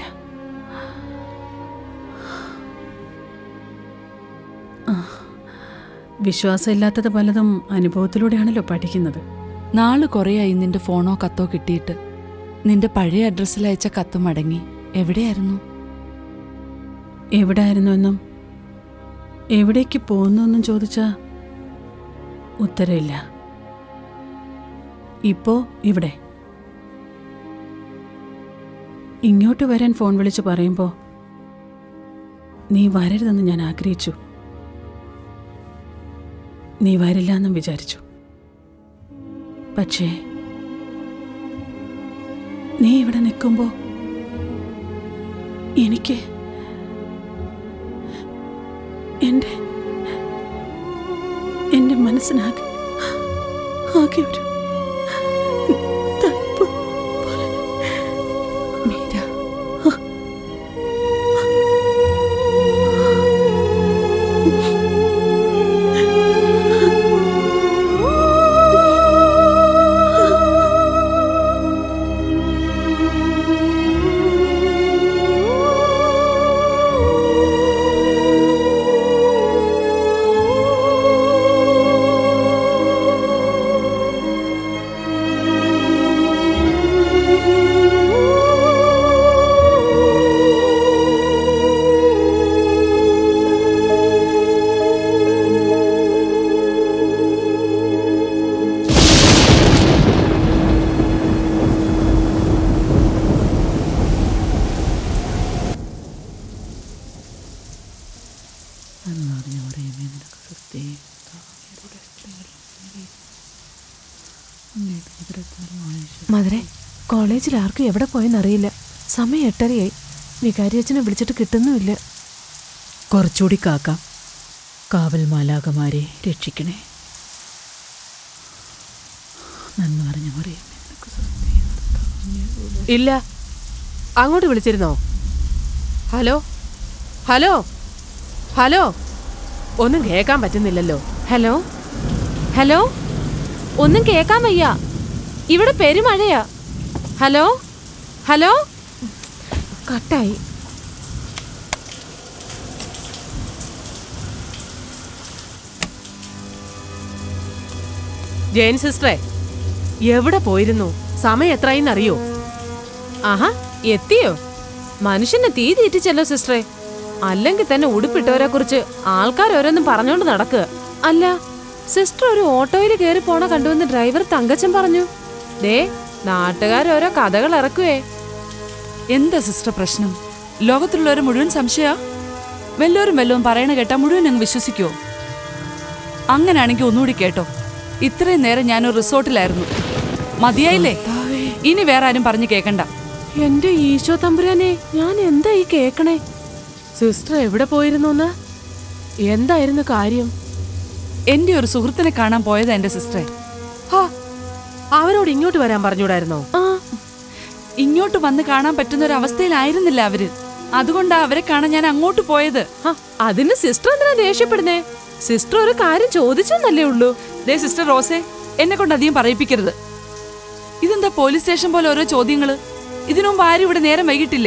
ആ. വിശ്വാസമില്ലാത്തത് പലതും അനുഭവത്തിലൂടെയാണല്ലോ പഠിക്കുന്നത് നാള് കുറേയായി നിന്റെ ഫോണോ കത്തോ കിട്ടിയിട്ട് നിന്റെ പഴയ അഡ്രസ്സിൽ അയച്ച കത്ത് മടങ്ങി എവിടെയായിരുന്നു എവിടായിരുന്നുവെന്നും എവിടേക്ക് പോകുന്നുവെന്നും ചോദിച്ചാ ഉത്തരമില്ല ഇപ്പോ ഇവിടെ ഇങ്ങോട്ട് വരാൻ ഫോൺ വിളിച്ച് പറയുമ്പോൾ നീ വരരുതെന്ന് ഞാൻ ആഗ്രഹിച്ചു നീ വരില്ല എന്നും വിചാരിച്ചു പക്ഷേ നീ ഇവിടെ നിൽക്കുമ്പോൾ എനിക്ക് എൻ്റെ എൻ്റെ മനസ്സിനാകെ ആകെ ഒരു തണുപ്പ് പോലെ. മീര മധുരെ കോളേജിൽ ആർക്കും എവിടെ പോയെന്നറിയില്ല സമയം എട്ടരയായി വികാരി അച്ഛനെ വിളിച്ചിട്ട് കിട്ടുന്നുമില്ല കുറച്ചുകൂടി കാക്കാം കാവൽ മാലാകമാരെ രക്ഷിക്കണേ നന്ദി പറഞ്ഞ മറിയാം ഇല്ല അങ്ങോട്ട് വിളിച്ചിരുന്നോ ഹലോ ഹലോ ഹലോ ഒന്നും കേൾക്കാൻ പറ്റുന്നില്ലല്ലോ ഹലോ ഹലോ ഒന്നും കേക്കാൻ വയ്യ ഇവിടെ പെരുമഴയാ ഹലോ ഹലോ കട്ടായി ജയൻ സിസ്റ്ററെ എവിടെ പോയിരുന്നു സമയം എത്രയെന്ന് അറിയോ ആഹാ എത്തിയോ മനുഷ്യനെ തീ തീറ്റിച്ചല്ലോ സിസ്റ്ററെ അല്ലെങ്കിൽ തന്നെ ഉടുപ്പിട്ടവരെ കുറിച്ച് ആൾക്കാർ ഓരോന്നും പറഞ്ഞോണ്ട് നടക്കുക അല്ല സിസ്റ്റർ ഒരു ഓട്ടോയിൽ കയറി പോണ കണ്ടുവന്ന് ഡ്രൈവർ തങ്കച്ചൻ പറഞ്ഞു ദേ നാട്ടുകാരോരോ കഥകൾ ഇറക്കുവേ എന്താ സിസ്റ്റർ പ്രശ്നം ലോകത്തുള്ളവരെ മുഴുവൻ സംശയ വല്ലവരും വല്ലതും പറയണ കേട്ടാ മുഴുവൻ അങ്ങ് വിശ്വസിക്കുവോ അങ്ങനെയാണെങ്കിൽ ഒന്നുകൂടി കേട്ടോ ഇത്രയും നേരം ഞാനൊരു റിസോർട്ടിലായിരുന്നു മതിയായില്ലേ ഇനി വേറെ ആരും പറഞ്ഞു കേക്കണ്ട എന്റെ ഈശോ തമ്പുരാനെ ഞാൻ എന്താ ഈ കേക്കണേ സിസ്റ്റർ എവിടെ പോയിരുന്നു എന്തായിരുന്നു കാര്യം എന്റെ ഒരു സുഹൃത്തിനെ കാണാൻ പോയതാ എന്റെ സിസ്റ്ററെ ഹാ, അവരോട് ഇങ്ങോട്ട് വരാൻ പറഞ്ഞൂടായിരുന്നോ ആ ഇങ്ങോട്ട് വന്ന് കാണാൻ പറ്റുന്ന ഒരു അവസ്ഥയിലായിരുന്നില്ല അവര് അതുകൊണ്ടാ അവരെ കാണാൻ ഞാൻ അങ്ങോട്ട് പോയത് ഹ, അതിന് സിസ്റ്റർ എന്തിനാ ദേഷ്യപ്പെടുന്നേ സിസ്റ്റർ ഒരു കാര്യം ചോദിച്ചെന്നല്ലേ ഉള്ളൂ ദേ സിസ്റ്റർ റോസെ എന്നെ കൊണ്ട് അധികം പറയിപ്പിക്കരുത് ഇതെന്താ പോലീസ് സ്റ്റേഷൻ പോലെ ഓരോ ചോദ്യങ്ങള് ഇതിനു മുമ്പ് ആരും ഇവിടെ നേരം വൈകിട്ടില്ലേ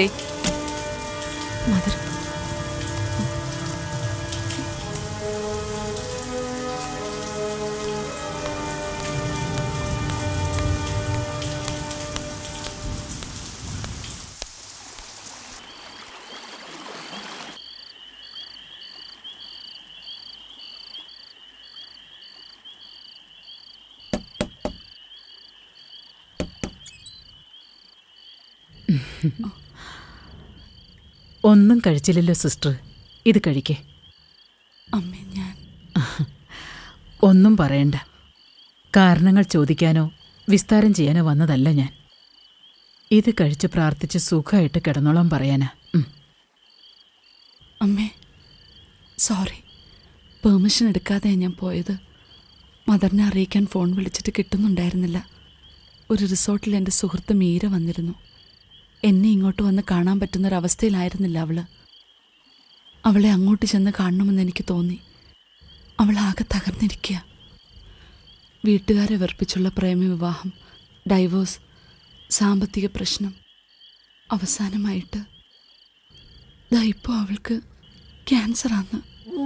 ഒന്നും കഴിച്ചില്ലല്ലോ സിസ്റ്റർ ഇത് കഴിക്കേ അമ്മേ ഞാൻ ഒന്നും പറയണ്ട കാരണങ്ങൾ ചോദിക്കാനോ വിസ്താരം ചെയ്യാനോ വന്നതല്ല ഞാൻ ഇത് കഴിച്ച് പ്രാർത്ഥിച്ച് സുഖമായിട്ട് കിടന്നോളാൻ പറയാനാ ഉം. അമ്മേ സോറി പെർമിഷൻ എടുക്കാതെ ഞാൻ പോയത് മദറിനെ അറിയിക്കാൻ ഫോൺ വിളിച്ചിട്ട് കിട്ടുന്നുണ്ടായിരുന്നില്ല ഒരു റിസോർട്ടിൽ എൻ്റെ സുഹൃത്ത് മീര വന്നിരുന്നു എന്നെ ഇങ്ങോട്ട് വന്ന് കാണാൻ പറ്റുന്നൊരവസ്ഥയിലായിരുന്നില്ല അവള് അവളെ അങ്ങോട്ട് ചെന്ന് കാണണമെന്ന് എനിക്ക് തോന്നി അവൾ ആകെ തകർന്നിരിക്കുക വീട്ടുകാരെ വെറുപ്പിച്ചുള്ള പ്രേമവിവാഹം ഡൈവോഴ്സ് സാമ്പത്തിക പ്രശ്നം അവസാനമായിട്ട് ദാ ഇപ്പോൾ അവൾക്ക് ക്യാൻസറാന്ന്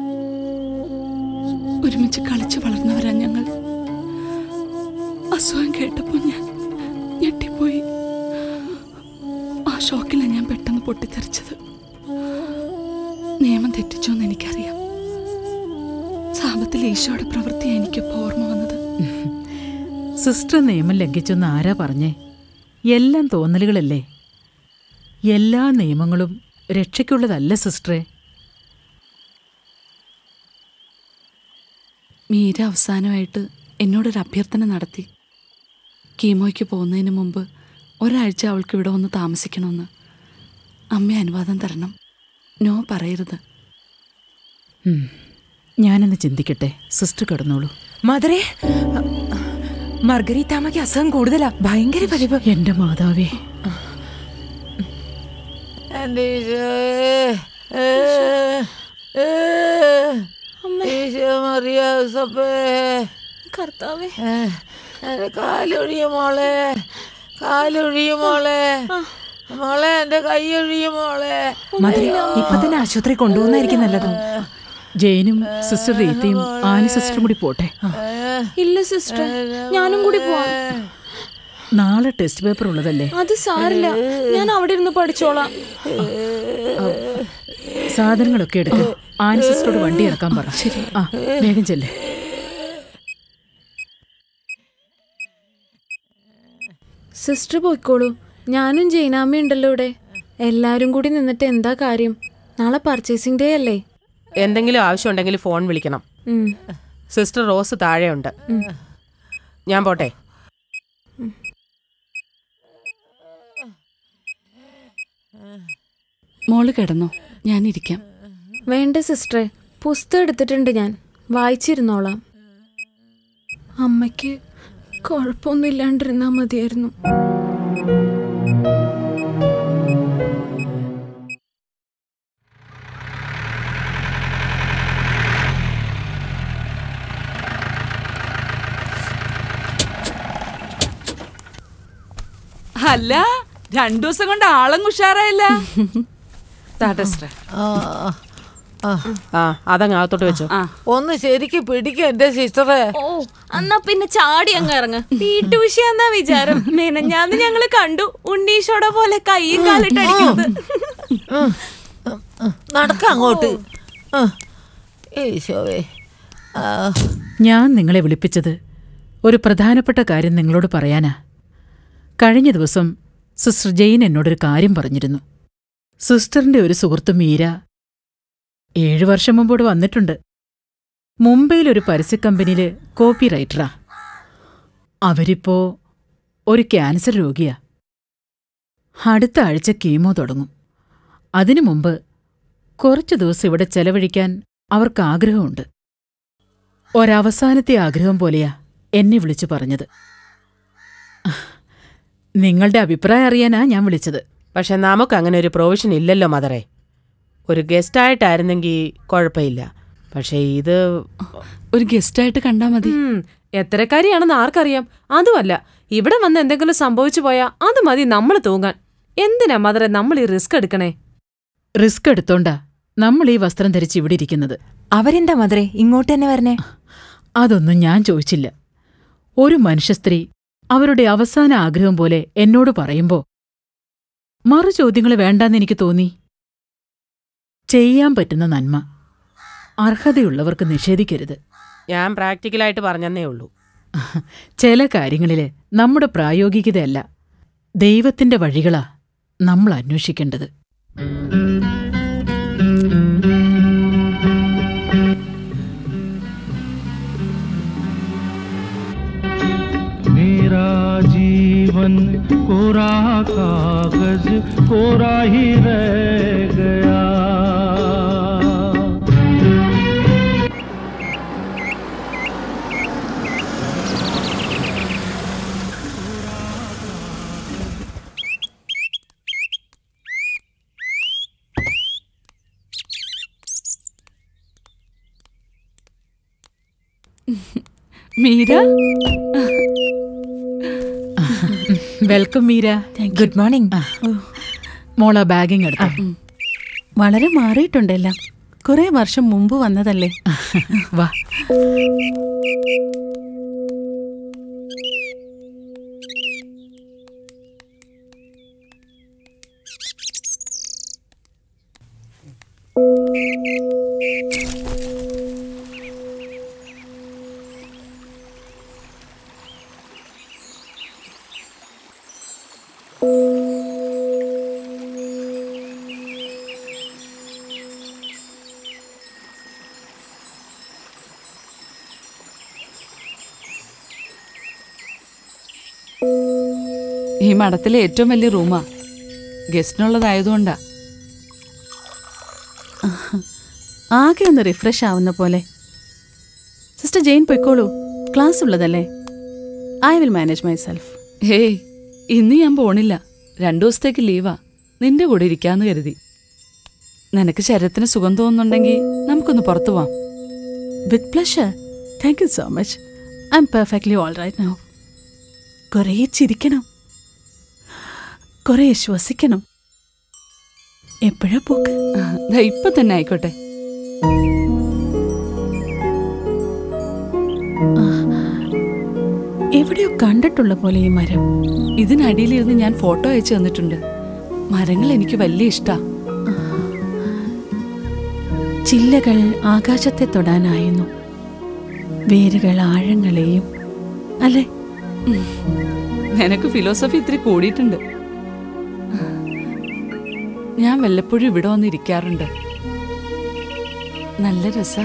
ഒരുമിച്ച് കളിച്ച് വളർന്നവരാ ഞങ്ങൾ അസുഖം കേട്ടപ്പോൾ ഞാൻ ഞെട്ടിപ്പോയി ആ ഷോക്കിലാണ് ഞാൻ പെട്ടെന്ന് പൊട്ടിത്തെറിച്ചത് നിയമം തെറ്റിച്ചോന്ന് എനിക്കറിയാം സാപത്തിൽ ഈശോയുടെ പ്രവൃത്തിയാണ് എനിക്കിപ്പോൾ ഓർമ്മ വന്നത് സിസ്റ്റർ നിയമം ലംഘിച്ചെന്ന് ആരാ പറഞ്ഞേ എല്ലാം തോന്നലുകളല്ലേ എല്ലാ നിയമങ്ങളും രക്ഷയ്ക്കുള്ളതല്ല സിസ്റ്ററെ മീര അവസാനമായിട്ട് എന്നോടൊരു അഭ്യർത്ഥന നടത്തി കീമോയ്ക്ക് പോകുന്നതിന് മുമ്പ് ഒരാഴ്ച അവൾക്ക് ഇവിടെ വന്ന് താമസിക്കണമെന്ന് അമ്മ അനുവാദം തരണം നോ പറയരുത് ഉം. ഞാനൊന്ന് ചിന്തിക്കട്ടെ സിസ്റ്റർ കിടന്നോളൂ മദറേ മർഗരീത്താമ്മയ്ക്ക് അസുഖം കൂടുതലാ ഭയങ്കര വലിവ് എന്റെ മാതാവേ എൻ്റെ ഈശോയേ, ഏ, ഏ, ഈശോ മറിയ ഔസപ്പേ. കർത്താവേ ഏ, എൻ്റെ കാലൊഴിയും മോളെ കാലൊഴിയും മോളെ മോളെ എൻ്റെ കൈയൊഴിയും മോളെ മദറേ ഇപ്പൊ തന്നെ ആശുപത്രി കൊണ്ടുപോകുന്നതായിരിക്കും നല്ലത് ജെയിനും സിസ്റ്റർ റീത്തയും ആനി സിസ്റ്ററും കൂടി പോട്ടെ ഇല്ല സിസ്റ്റർ ഞാനും കൂടി പോവാം നാളെ ടെസ്റ്റ് പേപ്പർ ഉള്ളതല്ലേ അത് സാരില്ല ഞാൻ അവിടെ ഇരുന്ന് പഠിച്ചോളാം സാധനങ്ങളൊക്കെ എടുക്ക ആനി സിസ്റ്ററോട് വണ്ടി ഇറക്കാൻ പറ ശരി ആ വേഗം ചെല്ലേ സിസ്റ്റർ പോയിക്കോളൂ ഞാനും ജൈനാമ്മയും ഉണ്ടല്ലോ ഇവിടെ എല്ലാരും കൂടി നിന്നിട്ട് എന്താ കാര്യം നാളെ പർച്ചേസിംഗ് ഡേ അല്ലേ എന്തെങ്കിലും ആവശ്യമുണ്ടെങ്കിൽ ഫോൺ വിളിക്കണം ഉം. സിസ്റ്റർ റോസ് താഴെയുണ്ട് ഉം. ഞാൻ പോട്ടെ മോള് കിടന്നോ ഞാനിരിക്കാം വേണ്ട സിസ്റ്ററെ പുസ്തകം എടുത്തിട്ടുണ്ട് ഞാൻ വായിച്ചിരുന്നോളാം അമ്മയ്ക്ക് കുഴപ്പമൊന്നും ഇല്ലാണ്ടിരുന്നാ മതിയായിരുന്നു അല്ല രണ്ടു ദിവസം കൊണ്ട് ആളം ഉഷാറായില്ല താട്ടസ്ട്രേ ആ അതങ്ങ് അകത്തോട്ട് വെച്ചോ ഒന്ന് ശരിക്ക് പിടിക്കും എൻ്റെ സിസ്റ്ററെ ഓ എന്നാ പിന്നെ ചാടി അങ്ങ് ഇറങ്ങ് വീട്ടുവിഷയെന്നാ വിചാരം മെനഞ്ഞാന്ന് ഞങ്ങള് കണ്ടു ഉണ്ണീഷോടെ പോലെ കൈയും കാലിട്ടടിക്കുന്നത് നടക്ക അങ്ങോട്ട് ആ. ഈശോവേ ആ. ഞാൻ നിങ്ങളെ വിളിപ്പിച്ചത് ഒരു പ്രധാനപ്പെട്ട കാര്യം നിങ്ങളോട് പറയാനാ കഴിഞ്ഞ ദിവസം സിസ്റ്റർ ജെയിൻ എന്നോടൊരു കാര്യം പറഞ്ഞിരുന്നു സിസ്റ്ററിന്റെ ഒരു സുഹൃത്ത് മീര ഏഴു വർഷം മുമ്പോട് വന്നിട്ടുണ്ട് മുംബൈയിൽ ഒരു പരസ്യ കമ്പനിയിൽ കോപ്പി റൈറ്ററാ അവരിപ്പോ ഒരു ക്യാൻസർ രോഗിയാ അടുത്ത ആഴ്ച കീമോ തുടങ്ങും അതിനു മുമ്പ് കുറച്ചു ദിവസം ഇവിടെ ചെലവഴിക്കാൻ അവർക്ക് ആഗ്രഹമുണ്ട് ഒരവസാനത്തെ ആഗ്രഹം പോലെയാ എന്നെ വിളിച്ചു പറഞ്ഞത് നിങ്ങളുടെ അഭിപ്രായം അറിയാനാ ഞാൻ വിളിച്ചത് പക്ഷെ നമുക്ക് അങ്ങനെ ഒരു പ്രൊവിഷൻ ഇല്ലല്ലോ മദറെ ഒരു ഗസ്റ്റായിട്ടായിരുന്നെങ്കിൽ കുഴപ്പമില്ല പക്ഷേ ഇത് ഒരു ഗസ്റ്റായിട്ട് കണ്ടാ മതി എത്രക്കാരിയാണെന്ന് ആർക്കറിയാം അതുമല്ല ഇവിടെ വന്ന് എന്തെങ്കിലും സംഭവിച്ചു പോയാ അത് മതി നമ്മൾ തൂങ്ങാൻ എന്തിനാ മദറെ നമ്മൾ ഈ റിസ്ക് എടുക്കണേ റിസ്ക് എടുത്തോണ്ടാ നമ്മൾ ഈ വസ്ത്രം ധരിച്ച് ഇവിടെ ഇരിക്കുന്നത് അവരെന്താ മദറെ ഇങ്ങോട്ട് തന്നെ വരണേ അതൊന്നും ഞാൻ ചോദിച്ചില്ല ഒരു മനുഷ്യസ്ത്രീ അവരുടെ അവസാന ആഗ്രഹം പോലെ എന്നോട് പറയുമ്പോ മറു ചോദ്യങ്ങൾ വേണ്ടാന്ന് എനിക്ക് തോന്നി ചെയ്യാൻ പറ്റുന്ന നന്മ അർഹതയുള്ളവർക്ക് നിഷേധിക്കരുത് ഞാൻ പ്രാക്ടിക്കലായിട്ട് പറഞ്ഞെന്നേ ഉള്ളൂ ചില കാര്യങ്ങളില് നമ്മുടെ പ്രായോഗികതയല്ല ദൈവത്തിന്റെ വഴികളാ നമ്മൾ അന്വേഷിക്കേണ്ടത് जीवन कोरा कागज कोरा ही रह गया Meera welcome Meera good morning മോളെ ബാഗിങ് എടുത്തു വളരെ മാറിയിട്ടുണ്ടെല്ലാം കുറെ വർഷം മുമ്പ് വന്നതല്ലേ വാ ഈ മഠത്തിലെ ഏറ്റവും വലിയ റൂമാ ഗസ്റ്റിനുള്ളതായതുകൊണ്ടാ ആകെ ഒന്ന് റിഫ്രഷ് ആവുന്ന പോലെ സിസ്റ്റർ ജെയിൻ പൊയ്ക്കോളൂ ക്ലാസ് ഉള്ളതല്ലേ I will manage myself hey ഇന്ന് ഞാൻ പോണില്ല രണ്ടു ദിവസത്തേക്ക് ലീവാ നിന്റെ കൂടെ ഇരിക്കാന്ന് കരുതി നിനക്ക് ശരീരത്തിന് സുഖം തോന്നുന്നുണ്ടെങ്കിൽ നമുക്കൊന്ന് പുറത്തു പോവാം with pleasure thank you so much I'm perfectly all right now കുറേ ചിരിക്കണം കുറേ ശ്വസിക്കണം എപ്പോഴാ പോക്ക് ദാ ഇപ്പൊ തന്നെ ആയിക്കോട്ടെ ആ, എവിടെയോ കണ്ടിട്ടുള്ള പോലെ ഈ മരം ഇതിനടിയിലിരുന്ന് ഞാൻ ഫോട്ടോ അയച്ചു തന്നിട്ടുണ്ട് മരങ്ങൾ എനിക്ക് വലിയ ഇഷ്ടാ ചില്ലകൾ ആകാശത്തെ തൊടാനായിരുന്നു വേരുകൾ ആഴങ്ങളെയും അല്ലേ നിനക്ക് ഫിലോസഫി ഇത്തിരി കൂടിയിട്ടുണ്ട് ഞാൻ വല്ലപ്പോഴും ഇവിടെ വന്ന് ഇരിക്കാറുണ്ട് നല്ല രസാ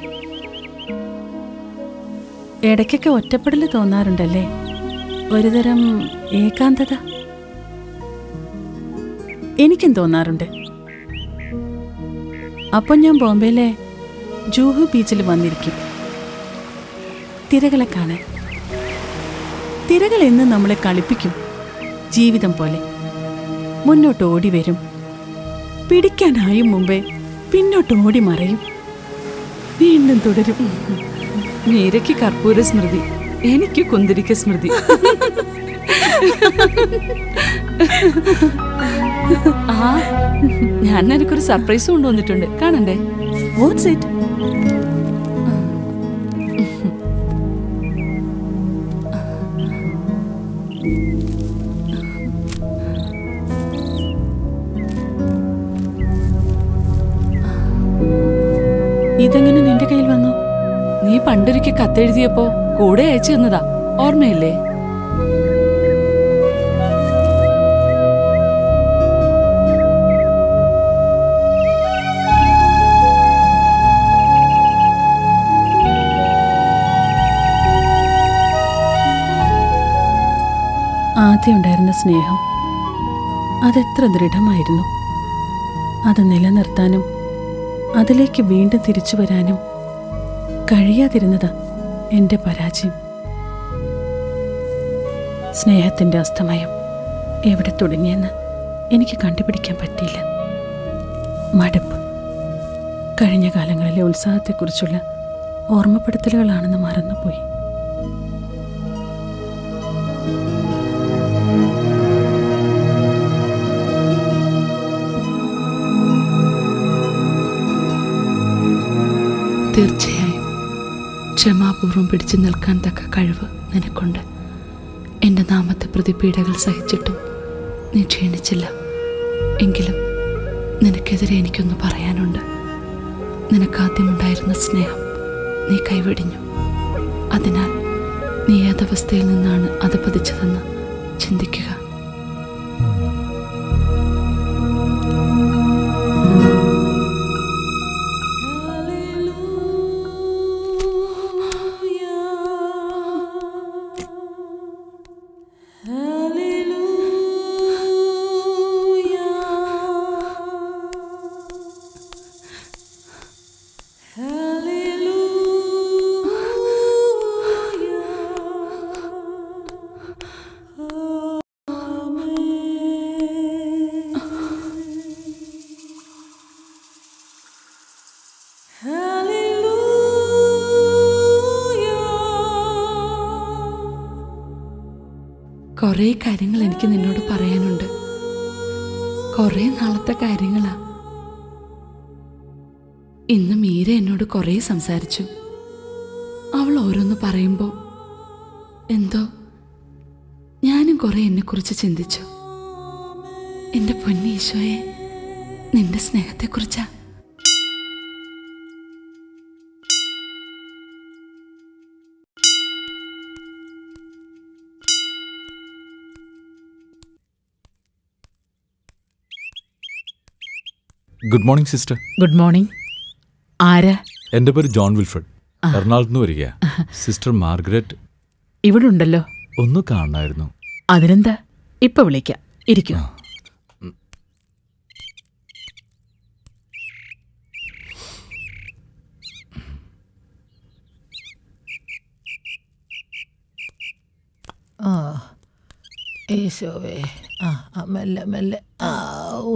ഇടയ്ക്കൊക്കെ ഒറ്റപ്പെടൽ തോന്നാറുണ്ടല്ലേ ഒരുതരം ഏകാന്തത എനിക്കും തോന്നാറുണ്ട് അപ്പോൾ ഞാൻ ബോംബെയിലെ ജൂഹു ബീച്ചിൽ വന്നിരിക്കും തിരകളെ കാണാൻ തിരകൾ എന്ന് നമ്മളെ കളിപ്പിക്കും ജീവിതം പോലെ മുന്നോട്ട് ഓടി വരും പിടിക്കാനായും മുമ്പേ പിന്നോട്ട് ഓടി മറയും വീണ്ടും തുടരും മീരയ്ക്ക് കർപ്പൂര സ്മൃതി എനിക്ക് കുന്തിരിക്ക സ്മൃതി ആ ഞാൻ നിനക്കൊരു സർപ്രൈസ് കൊണ്ടുവന്നിട്ടുണ്ട് കാണണ്ടേ വാട്ട്സ് ഇറ്റ് ഇതെങ്ങനെ നിന്റെ കയ്യിൽ വന്നു നീ പണ്ടൊരിക്കൽ കത്തെഴുതിയപ്പോ കൂടെ അയച്ചു തന്നതാ ഓർമ്മയില്ലേ ആദ്യം ഉണ്ടായിരുന്ന സ്നേഹം അതെത്ര ദൃഢമായിരുന്നു അത് നിലനിർത്താനും അതിലേക്ക് വീണ്ടും തിരിച്ചു വരാനും കഴിയാതിരുന്നത് എൻ്റെ പരാജയം സ്നേഹത്തിൻ്റെ അസ്തമയം എവിടെ തുടങ്ങിയെന്ന് എനിക്ക് കണ്ടുപിടിക്കാൻ പറ്റിയില്ല മടുപ്പ് കഴിഞ്ഞ കാലങ്ങളിലെ ഉത്സാഹത്തെക്കുറിച്ചുള്ള ഓർമ്മപ്പെടുത്തലുകളാണെന്ന് മറന്നുപോയി തീർച്ചയായും ക്ഷമാപൂർവം പിടിച്ചു നിൽക്കാൻ തക്ക കഴിവ് നിനക്കുണ്ട് എൻ്റെ നാമത്തെ പ്രതി പീഡകൾ സഹിച്ചിട്ടും നീ ക്ഷീണിച്ചില്ല എങ്കിലും നിനക്കെതിരെ എനിക്കൊന്ന് പറയാനുണ്ട് നിനക്കാദ്യമുണ്ടായിരുന്ന സ്നേഹം നീ കൈവെടിഞ്ഞു അതിനാൽ നീ ഏതവസ്ഥയിൽ നിന്നാണ് അത് പതിച്ചതെന്ന് ചിന്തിക്കുക Hallelujah. കുറേ കാര്യങ്ങൾ എനിക്ക് നിന്നോട് പറയാനുണ്ട് കുറേ നാളത്തെ കാര്യങ്ങളാ ഇന്ന് മീര എന്നോട് കുറേ സംസാരിച്ചു അവൾ ഓരോന്ന് പറയുമ്പോൾ എന്തോ ഞാനും കുറെ എന്നെക്കുറിച്ച് ചിന്തിച്ചു എൻ്റെ പൊന്നീശോയെ നിന്റെ സ്നേഹത്തെക്കുറിച്ചാ good morning sister good morning ആരാ എൻ്റെ പേര് ജോൺ വിൽഫ്രഡ് എറണാകുളത്ത് നിന്ന് വരിക സിസ്റ്റർ മാർഗരറ്റ് ഇവിടെ ഉണ്ടല്ലോ ഒന്ന് കാണണമായിരുന്നു അതിനെന്താ ഇപ്പൊ വിളിക്കാം ഇരിക്കൂ ആ ഈശോവേ ആ ആ, മെല്ലെ മെല്ലെ ആ ഊ.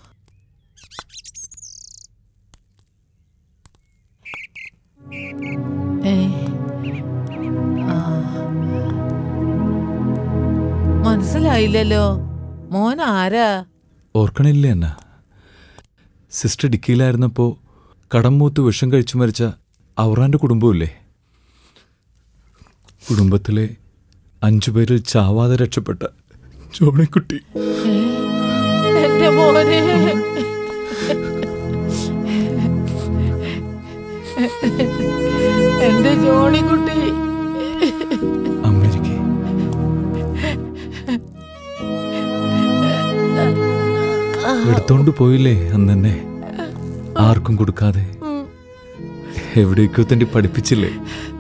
ഏ ആ. മനസ്സിലായില്ലല്ലോ മോൻ ആരാ ഓർക്കണില്ല എന്നാ സിസ്റ്റർ ഡിക്കിയിലായിരുന്നപ്പോൾ കടം മൂത്ത് വിഷം കഴിച്ചു മരിച്ച ഔറാൻ്റെ കുടുംബമില്ലേ കുടുംബത്തിലെ അഞ്ചു പേരിൽ ചാവാതെ രക്ഷപ്പെട്ട ജോണിക്കുട്ടി എന്റെ മോനെ എന്റെ ജോണിക്കുട്ടി അമേരിക്ക എടുത്തോണ്ട് പോയില്ലേ അന്ന് തന്നെ ആർക്കും കൊടുക്കാതെ എവിടേക്കോ തണ്ടി പഠിപ്പിച്ചില്ലേ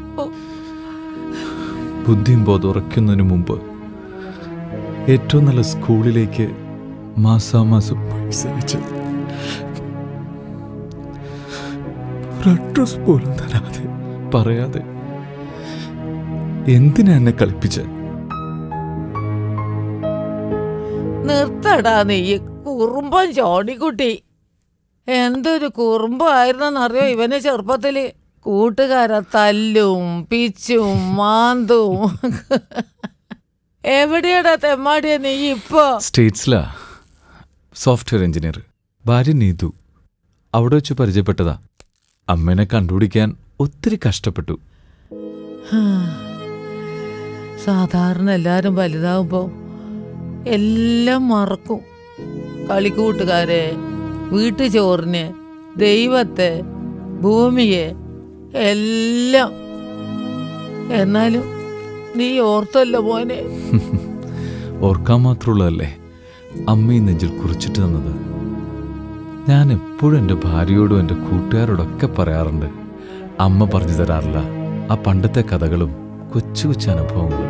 ബുദ്ധിയും ബോധം ഉറയ്ക്കുന്നതിന് മുമ്പ് ഏറ്റവും നല്ല സ്കൂളിലേക്ക് മാസാമാസം പൈസ അയച്ച് ഒരു അഡ്രസ് പോലും തരാതെ പറയാതെ എന്തിനാ എന്നെ കളിപ്പിച്ച നിർത്തടാ നീ കുറുമ്പൻ ജോണിക്കുട്ടി എന്തൊരു കുറുമ്പായിരുന്നെന്നറിയോ ഇവന് ചെറുപ്പത്തില് കൂട്ടുകാരെ തല്ലും പിച്ചും മാന്തും എവിടെയാടാ തെമ്മാടിയ നീ ഇപ്പോ സ്റ്റേറ്റ്സിലാ സോഫ്റ്റ്വെയർ എഞ്ചിനീയർ ഭാര്യ നീതു അവിടെ വെച്ച് പരിചയപ്പെട്ടതാ അമ്മേനെ കണ്ടുപിടിക്കാൻ ഒത്തിരി കഷ്ടപ്പെട്ടു സാധാരണ എല്ലാരും വലുതാവുമ്പോ എല്ലാം മറക്കും കളിക്കൂട്ടുകാരെ വീട്ടുചോറിന് ദൈവത്തെ ഭൂമിയെ എല്ലാം എന്നാലും നീ ഓർത്തല്ലോ മോനെ ഓർക്കാൻ മാത്രമുള്ളതല്ലേ അമ്മ ഈ നെഞ്ചിൽ കുറിച്ചിട്ട് തന്നത് ഞാൻ എപ്പോഴും എൻ്റെ ഭാര്യയോടും എൻ്റെ കൂട്ടുകാരോടൊക്കെ പറയാറുണ്ട് അമ്മ പറഞ്ഞു തരാറില്ല ആ പണ്ടത്തെ കഥകളും കൊച്ചു കൊച്ചു അനുഭവങ്ങളും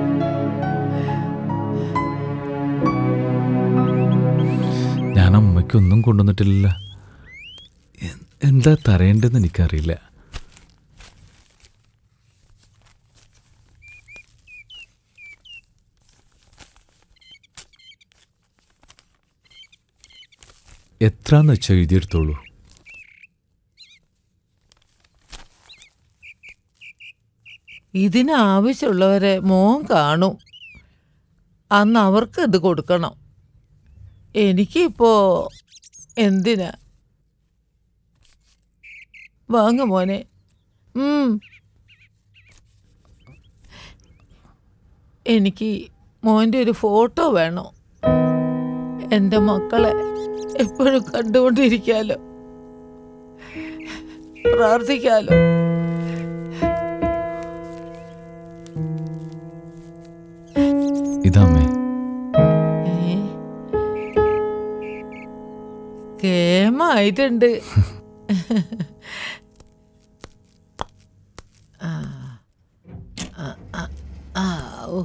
ഞാൻ അമ്മയ്ക്കൊന്നും കൊണ്ടുവന്നിട്ടില്ല എ- എന്താ തരേണ്ടതെന്ന് എനിക്കറിയില്ല എത്രാന്ന് വെച്ചാൽ എഴുതിയെടുത്തോളൂ ഇതിന് ആവശ്യമുള്ളവരെ മോൻ കാണും അന്ന് അവർക്ക് ഇത് കൊടുക്കണം എനിക്കിപ്പോ എന്തിനാ വാങ്ങ മോനെ ഉം. എനിക്ക് മോൻ്റെ ഒരു ഫോട്ടോ വേണം എൻ്റെ മക്കളെ എപ്പോഴും കണ്ടുകൊണ്ടിരിക്കാലോ പ്രാർത്ഥിക്കാലോ ഇതാമ്മേ കേമായിട്ടുണ്ട് ആ. ആ, ആ, ആ, ഓ.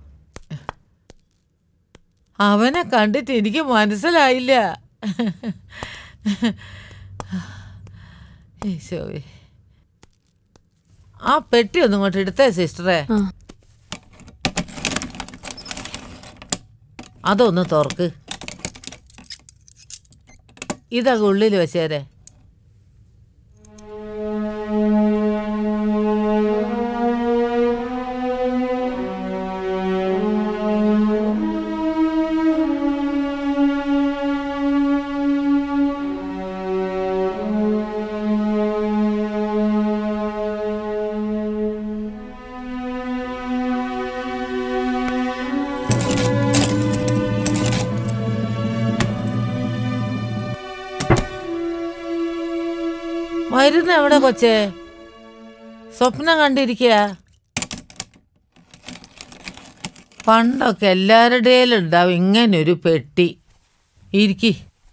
അവനെ കണ്ടിട്ട് എനിക്ക് മനസ്സിലായില്ല ഈശോവേ ആ പെട്ടി ഒന്നും ഇങ്ങോട്ട് എടുത്തേ സിസ്റ്ററെ അതൊന്ന് തുറക്ക് ഇതൊക്കെ ഉള്ളിൽ വെച്ചേരെ മരുന്ന് എവിടെ കൊച്ചേ സ്വപ്നം കണ്ടിരിക്കുക പണ്ടൊക്കെ എല്ലാവരുടെയും ഉണ്ടാവും ഇങ്ങനൊരു പെട്ടി ഇരിക്കി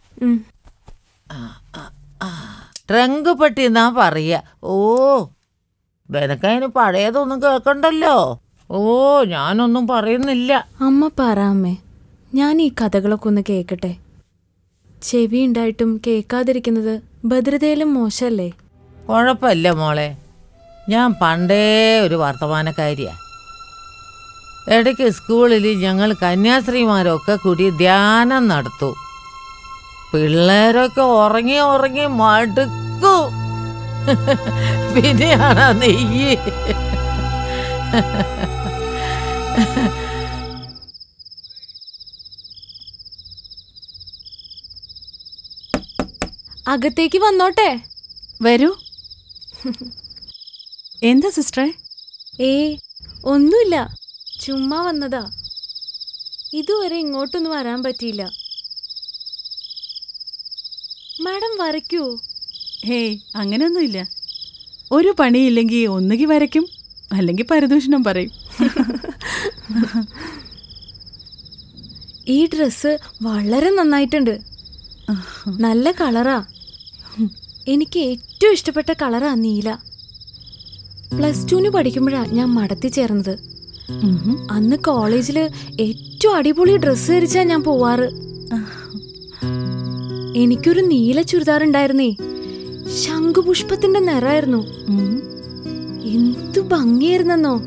ട്രങ്ക് പെട്ടി എന്നാ പറയാ ഓ നിനക്കതിന് പഴയതൊന്നും കേൾക്കണ്ടല്ലോ ഓ ഞാനൊന്നും പറയുന്നില്ല അമ്മ പറ അമ്മേ ഞാൻ ഈ കഥകളൊക്കെ ഒന്ന് കേക്കട്ടെ ചെവി ഉണ്ടായിട്ടും കേൾക്കാതിരിക്കുന്നത് ഭദ്രതയിലും മോശല്ലേ കുഴപ്പമില്ല മോളെ ഞാൻ പണ്ടേ ഒരു വർത്തമാനക്കാരിയാ ഇടയ്ക്ക് സ്കൂളിൽ ഞങ്ങൾ കന്യാസ്ത്രീമാരൊക്കെ കൂടി ധ്യാനം നടത്തു പിള്ളേരൊക്കെ ഉറങ്ങി ഉറങ്ങി മടുക്കൂ പിന്നെയാണ് നെയ്യ് അകത്തേക്ക് വന്നോട്ടെ വരൂ എന്താ സിസ്റ്ററെ ഏ ഒന്നുമില്ല ചുമ്മാ വന്നതാ ഇതുവരെ ഇങ്ങോട്ടൊന്നും വരാൻ പറ്റിയില്ല മാഡം വരയ്ക്കൂ ഹേയ് അങ്ങനെയൊന്നുമില്ല ഒരു പണിയില്ലെങ്കിൽ ഒന്നുകിൽ വരയ്ക്കും അല്ലെങ്കിൽ പരദൂഷണം പറയും ഈ ഡ്രസ്സ് വളരെ നന്നായിട്ടുണ്ട് നല്ല കളറാ എനിക്ക് ഏറ്റവും ഇഷ്ടപ്പെട്ട കളറാ നീല പ്ലസ് ടുവിന് പഠിക്കുമ്പോഴാ ഞാൻ മടത്തി ചേർന്നത് അന്ന് കോളേജില് ഏറ്റവും അടിപൊളി ഡ്രസ്സ് ധരിച്ചാ ഞാൻ പോവാറ് എനിക്കൊരു നീല ചുരിദാർ ഉണ്ടായിരുന്നേ ശംഖുപുഷ്പത്തിന്റെ നിറായിരുന്നു എന്തു ഭംഗിയായിരുന്നെന്നോ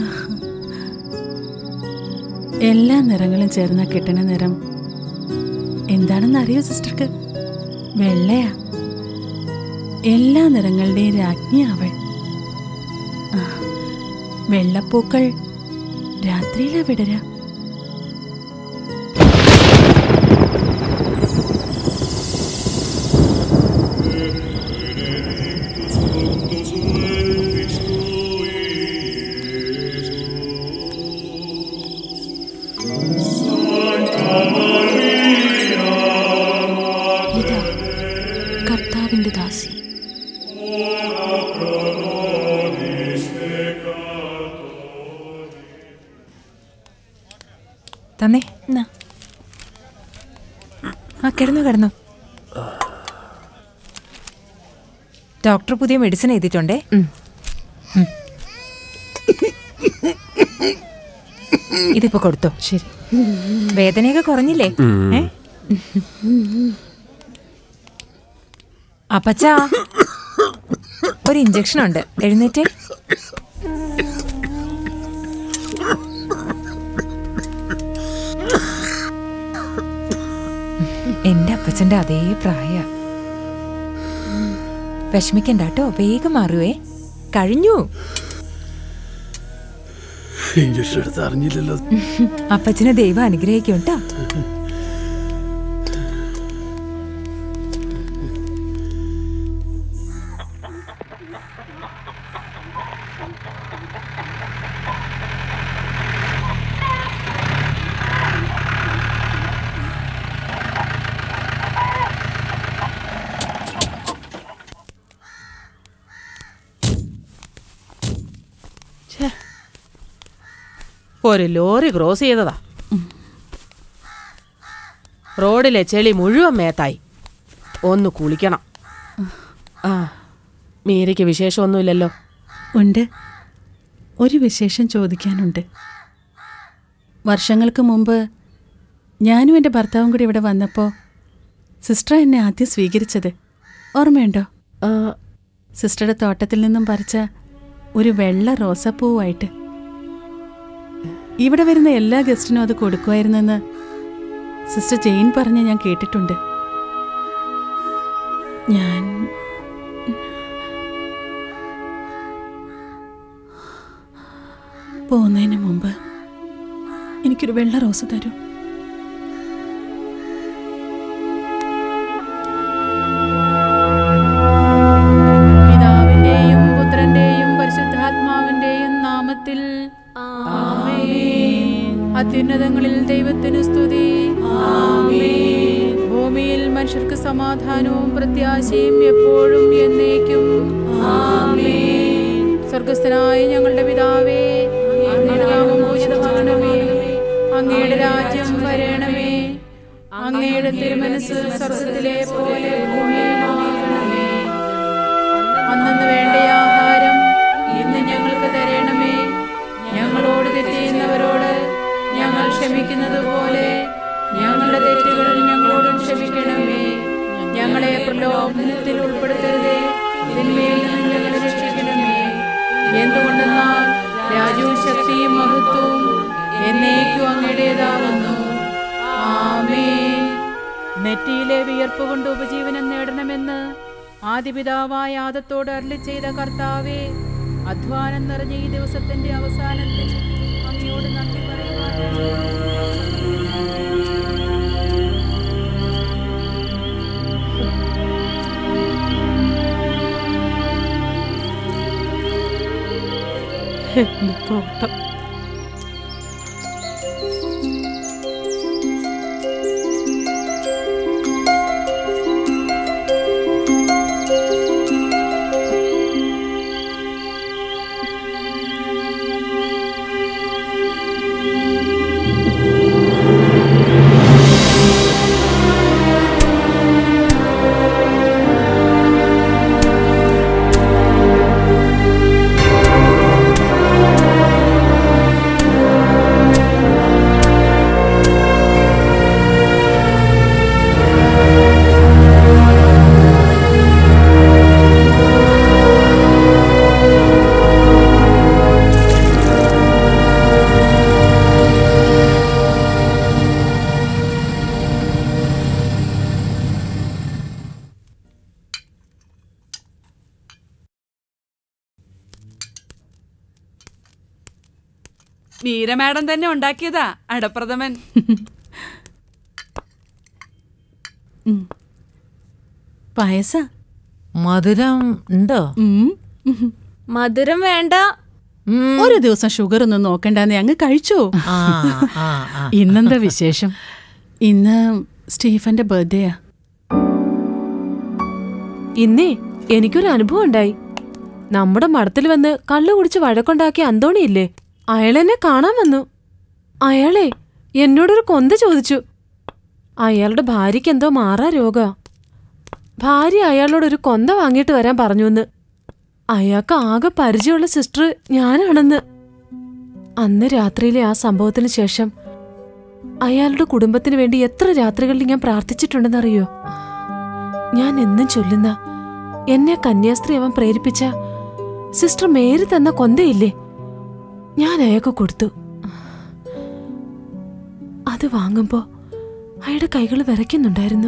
എല്ലാ നിറങ്ങളും ചേർന്ന കിട്ടണ നിറം എന്താണെന്ന് അറിയോ സിസ്റ്റർക്ക് വെള്ളയാ എല്ലാ നിറങ്ങളുടെയും രാജ്ഞി അവൾ ആ, വെള്ളപ്പൂക്കൾ രാത്രിയിലാ വിടരാ ഇതാ കർത്താവിന്റെ ദാസി തന്നെ ആ കിടന്നു കിടന്നു ഡോക്ടർ പുതിയ മെഡിസിൻ എഴുതിയിട്ടുണ്ടേ ഉം. ഇതിപ്പോ കൊടുത്തോ ശരി വേദനയൊക്കെ കുറഞ്ഞില്ലേ ഏ അപ്പച്ചാ ഒരു ഇഞ്ചക്ഷൻ ഉണ്ട് എഴുന്നേറ്റേ എന്റെ അപ്പച്ചന്റെ അതേ പ്രായ വിഷമിക്കണ്ട കേട്ടോ വേഗം മാറുവേ കഴിഞ്ഞു ഇഞ്ചക്ഷൻ എടുത്ത് അറിഞ്ഞില്ലല്ലോ അപ്പച്ചനെ ദൈവം അനുഗ്രഹിക്കും കേട്ടോ ഒരു ലോറി ക്രോസ് ചെയ്തതാ റോഡിലെ ചെളി മുഴുവൻ മേത്തായി ഒന്ന് കുളിക്കണം ആ മീരയ്ക്ക് വിശേഷമൊന്നുമില്ലല്ലോ ഉണ്ട് ഒരു വിശേഷം ചോദിക്കാനുണ്ട് വർഷങ്ങൾക്ക് മുമ്പ് ഞാനും എൻ്റെ ഭർത്താവും കൂടി ഇവിടെ വന്നപ്പോൾ സിസ്റ്റർ എന്നെ ആദ്യം സ്വീകരിച്ചത് ഓർമ്മയുണ്ടോ സിസ്റ്ററുടെ തോട്ടത്തിൽ നിന്നും പറിച്ച ഒരു വെള്ള റോസാപ്പൂവായിട്ട് ഇവിടെ വരുന്ന എല്ലാ ഗസ്റ്റിനും അത് കൊടുക്കുമായിരുന്നെന്ന് സിസ്റ്റർ ജെയിൻ പറഞ്ഞ് ഞാൻ കേട്ടിട്ടുണ്ട് ഞാൻ പോകുന്നതിന് മുമ്പ് എനിക്കൊരു വെള്ള റോസ് തരൂ പിതാവിന്റെയും പുത്രന്റെയും പരിശുദ്ധാത്മാവിന്റെയും നാമത്തിൽ ആമേൻ. അത്യുന്നതങ്ങളിൽ ദൈവത്തിന് സ്തുതി ഭൂമി ഭൂമിയിൽ മനുഷ്യർക്ക് സമാധാനവും പ്രത്യാശയും എപ്പോഴും എന്നേക്കും സ്വർഗസ്ഥനായ ഞങ്ങളുടെ പിതാവേ അങ്ങയുടെ നാമം പൂജിതമാകണമേ അങ്ങയുടെ രാജ്യം വരണമേ അങ്ങയുടെ തിരുമനസ് സ്വർഗത്തിലെ പോലെ ഭൂമിയിലുമാകണമേ അന്നു വേണ്ട ആഹാരം ഇന്ന് ഞങ്ങൾക്ക് തരണമേ ഞങ്ങളോട് തെറ്റ് ചെയ്യുന്നവരോട് ഞങ്ങൾ ക്ഷമിക്കുന്നത് പോലെ ഞങ്ങളുടെ തെറ്റുകൾ ഞങ്ങളോടും ക്ഷമിക്കണമേ ഞങ്ങളെ പ്രലോഭനത്തിൽ ഉൾപ്പെടുത്തരുതേ ഇതിന്മേൽ നിന്ന് ഞങ്ങളെ രക്ഷിക്കണമേ എന്തുകൊണ്ടെന്നാൽ രാജവും ശക്തിയും മഹത്വവും എന്നേക്കും അങ്ങയുടേതാകുന്നു ആമേൻ നെറ്റിയിലെ വിയർപ്പ് കൊണ്ട് ഉപജീവനം നേടണമെന്ന് ആദിപിതാവായ ആദത്തോട് അരളി ചെയ്ത കർത്താവേ അധ്വാനം നിറഞ്ഞ ഈ ദിവസത്തിന്റെ അവസാനത്തിൽ അങ്ങയോട് നന്ദി എന്റെ തോട്ടം മീര മാഡം തന്നെ ഉണ്ടാക്കിയതാ അടപ്രഥമൻ പായസ മധുരം ഉണ്ടോ മധുരം വേണ്ട ഒരു ദിവസം ഷുഗർ ഒന്നും നോക്കണ്ടെന്ന് അങ്ങ് കഴിച്ചോ ആ, ആ, ആ. ഇന്നെന്താ വിശേഷം ഇന്ന് സ്റ്റീഫന്റെ ബർത്ത്ഡേയാ ഇന്നേ എനിക്കൊരു അനുഭവം ഉണ്ടായി നമ്മുടെ മഠത്തിൽ വന്ന് കള്ളു കുടിച്ച് വഴക്കുണ്ടാക്കിയ അന്തോണിയില്ലേ അയാളെന്നെ കാണാൻ വന്നു അയാളെ എന്നോടൊരു കൊന്ത ചോദിച്ചു അയാളുടെ ഭാര്യയ്ക്ക് എന്തോ മാറാ രോഗ ഭാര്യ അയാളോട് ഒരു കൊന്ത വാങ്ങിയിട്ട് വരാൻ പറഞ്ഞുവെന്ന് അയാൾക്ക് ആകെ പരിചയമുള്ള സിസ്റ്റർ ഞാനാണെന്ന് അന്ന് രാത്രിയിലെ ആ സംഭവത്തിന് ശേഷം അയാളുടെ കുടുംബത്തിന് വേണ്ടി എത്ര രാത്രികളിൽ ഞാൻ പ്രാർത്ഥിച്ചിട്ടുണ്ടെന്നറിയോ ഞാൻ എന്നും ചൊല്ലുന്ന എന്നെ കന്യാസ്ത്രീ അവൻ പ്രേരിപ്പിച്ച സിസ്റ്റർ മേരി തന്ന കൊന്തയില്ലേ ഞാൻ അയാൾക്ക് കൊടുത്തു അത് വാങ്ങുമ്പോ അയാളുടെ കൈകൾ വിറയ്ക്കുന്നുണ്ടായിരുന്നു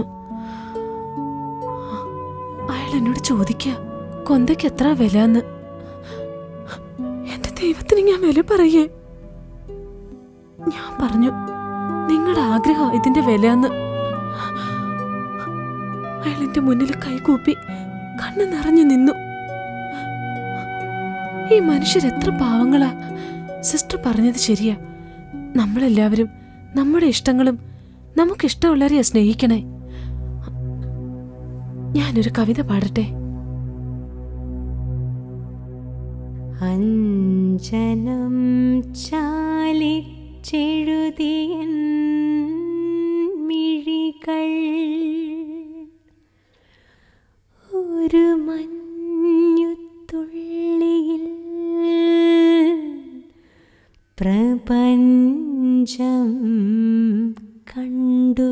അയാൾ എന്നോട് ചോദിക്ക കൊന്തയ്ക്ക് എത്ര വില എന്ന് എന്റെ ദൈവത്തിന് ഞാൻ വില പറയേ ഞാൻ പറഞ്ഞു നിങ്ങളുടെ ആഗ്രഹം ഇതിന്റെ വില എന്ന് അയാൾ എന്റെ മുന്നിൽ കൈകൂപ്പി കണ്ണു നിറഞ്ഞു നിന്നു ഈ മനുഷ്യരെത്ര പാവങ്ങളാ സിസ്റ്റർ പറഞ്ഞത് ശരിയാ നമ്മളെല്ലാവരും നമ്മുടെ ഇഷ്ടങ്ങളും നമുക്കിഷ്ടമുള്ളവരെയാ സ്നേഹിക്കണേ ഞാനൊരു കവിത പാടട്ടെ അഞ്ജനം ചാലിച്ചെഴുതിയൻ മിഴികൾ ഒരു മഞ്ഞുതുള്ളിയിൽ പ്രപഞ്ചം കണ്ടു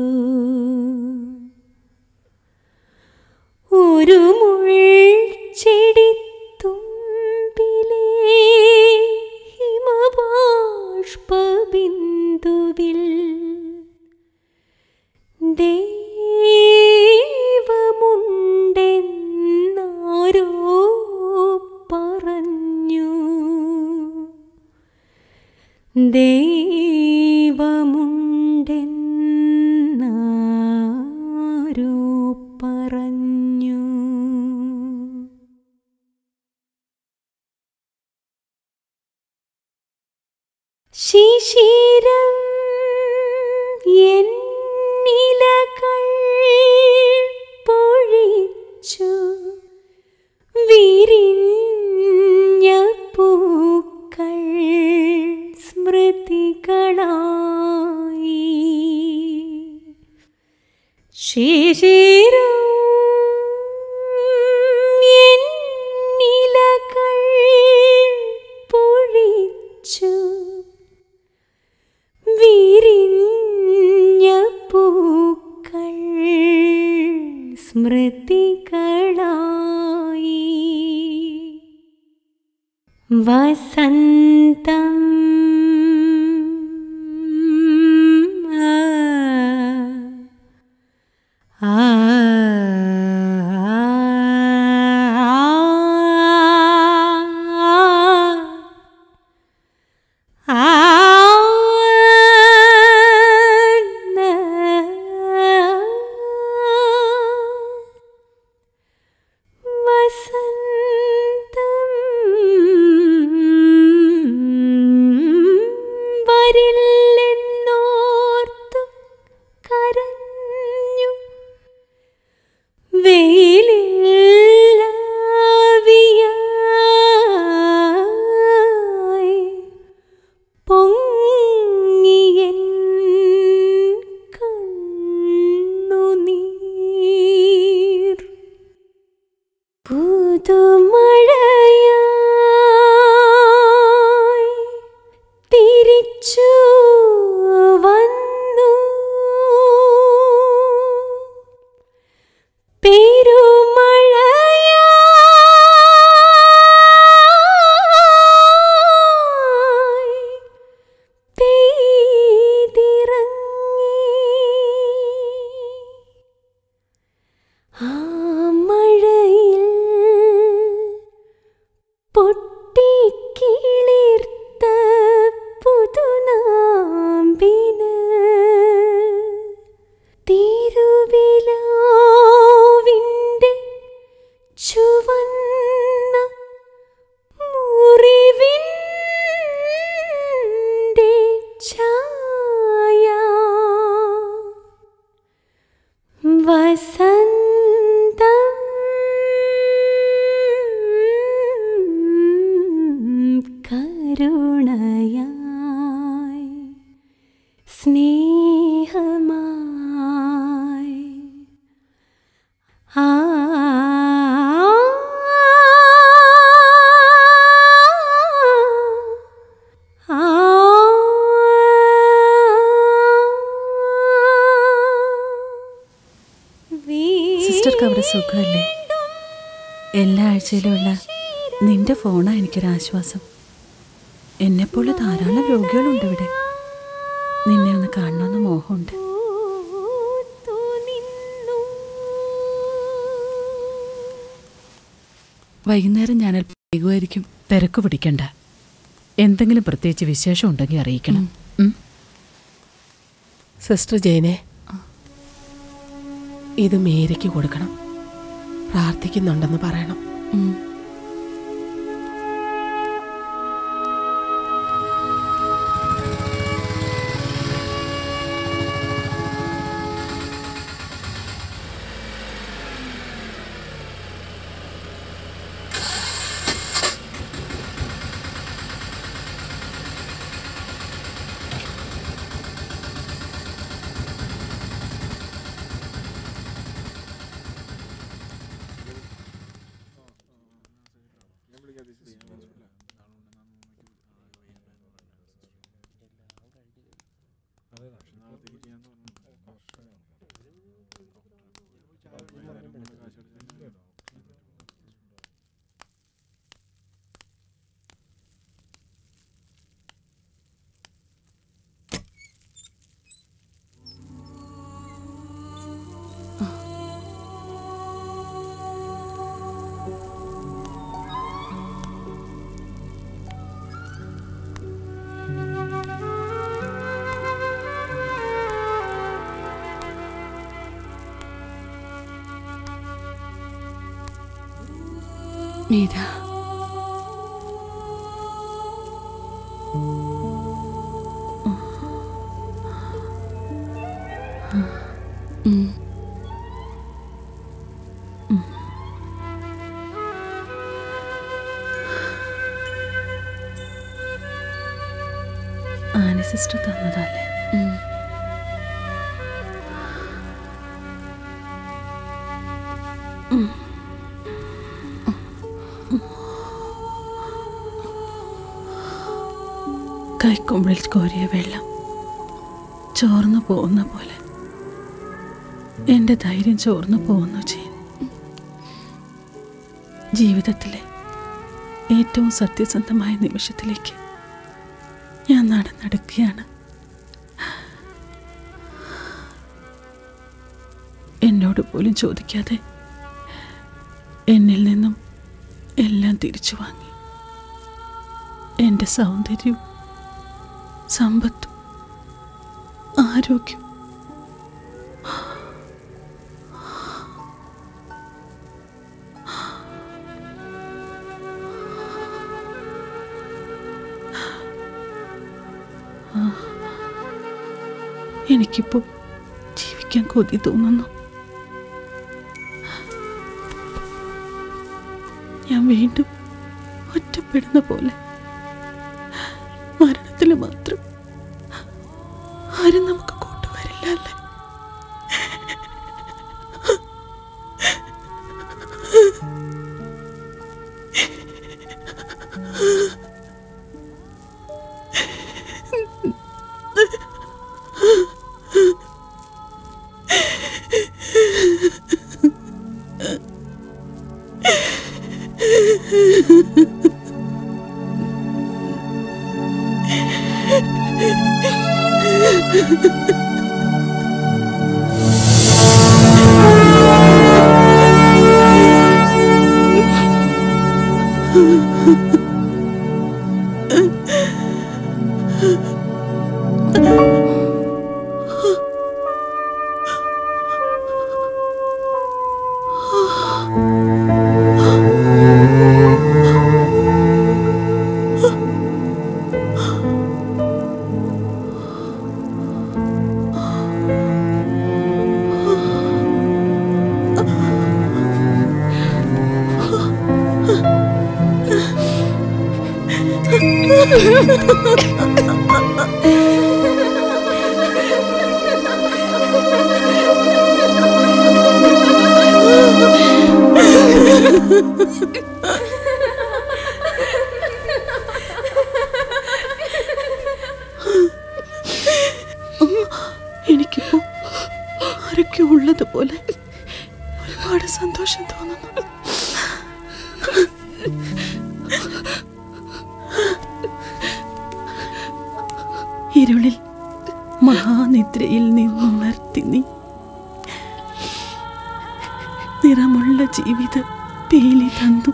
ഒരു മുൾച്ചെടി തുമ്പിലേ ഹിമബാഷ്പബിന്ദുവിൽ ദൈവമുണ്ടെന്നാരോ പറഞ്ഞു ദൈവമുണ്ടെന്നാരോ പറഞ്ഞു ശിശിരം എന്നിലകൾ ശിശിരം എന്നിലകൾ പൊഴിച്ചു വിരിഞ്ഞ പൂക്കൾ സ്മൃതികളായി വസന്തം ആ വരില്ലെന്നോർത്തു കരഞ്ഞു വെയിലില്ലാവിയായി പൊങ്ങിയൻ കണ്ണുനീർ പുതുമഴയായി തിരിച്ചു വന്നു പെരുമഴയായി പെയ്തിറങ്ങി ആ മഴയിൽ പൊട്ടിക്കിളിർത്ത പുതുനാമ്പിന് തിരുവിലാവിൻ്റെ ചുവന്ന മുറിവിൻ്റെ ഛായ വസന്തം കരുണയായി സ്നേഹമായി ആ സിസ്റ്റർക്ക് അവിടെ സുഖമല്ലേ എല്ലാ ആഴ്ചയിലുമുള്ള നിന്റെ ഫോണാ എനിക്കൊരാശ്വാസം എന്നെപ്പോലെ ധാരാളം രോഗികളുണ്ട് ഇവിടെ നിന്നെ ഒന്ന് കാണണമെന്ന് മോഹമുണ്ട് വൈകുന്നേരം ഞാൻ അല്പം വൈകുമായിരിക്കും തിരക്ക് പിടിക്കണ്ട എന്തെങ്കിലും പ്രത്യേകിച്ച് വിശേഷം ഉണ്ടെങ്കിൽ അറിയിക്കണം ഉം. സിസ്റ്റർ ജയനെ ഇത് മേരിക്ക് കൊടുക്കണം പ്രാർത്ഥിക്കുന്നുണ്ടെന്ന് പറയണം ഉം. മീര ഉം. ഉം. ആന സിസ്റ്റർ തന്നതല്ലേ കൈക്കൊമ്പിളിൽ കോരിയ വെള്ളം ചോർന്നു പോകുന്ന പോലെ എൻ്റെ ധൈര്യം ചോർന്നു പോകുന്നു ചെയ്യും ജീവിതത്തിലെ ഏറ്റവും സത്യസന്ധമായ നിമിഷത്തിലേക്ക് ഞാൻ നടന്നെടുക്കുകയാണ് എന്നോട് പോലും ചോദിക്കാതെ എന്നിൽ നിന്നും എല്ലാം തിരിച്ചു വാങ്ങി എൻ്റെ സൗന്ദര്യവും സമ്പത്തും ആരോഗ്യം എനിക്കിപ്പോൾ ജീവിക്കാൻ കൊതി തോന്നുന്നു ഞാൻ വീണ്ടും ഒറ്റപ്പെടുന്ന പോലെ മരണത്തിൽ മാത്രം ആരും നമുക്ക് കൂട്ടുവരില്ല അല്ലേ എനിക്കിപ്പോ ആരൊക്കെ ഉള്ളതുപോലെ ഒരുപാട് സന്തോഷം തോന്നുന്നു ഇരുളിൽ മഹാനിദ്രയിൽ നിന്നുണർത്തി നീ നിറമുള്ള ജീവിത പേലി തന്നു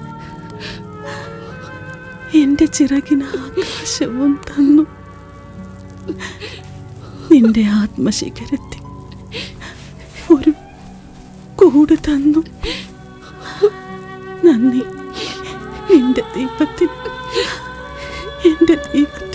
എന്റെ ചിറകിന് ആകാശവും തന്നു നിന്റെ ആത്മശിഖരത്തിൽ ഒരു കൂട് തന്നു നന്ദി നിന്റെ ദൈവത്തിന് എന്റെ ദൈവത്തിന്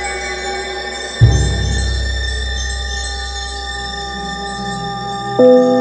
thank you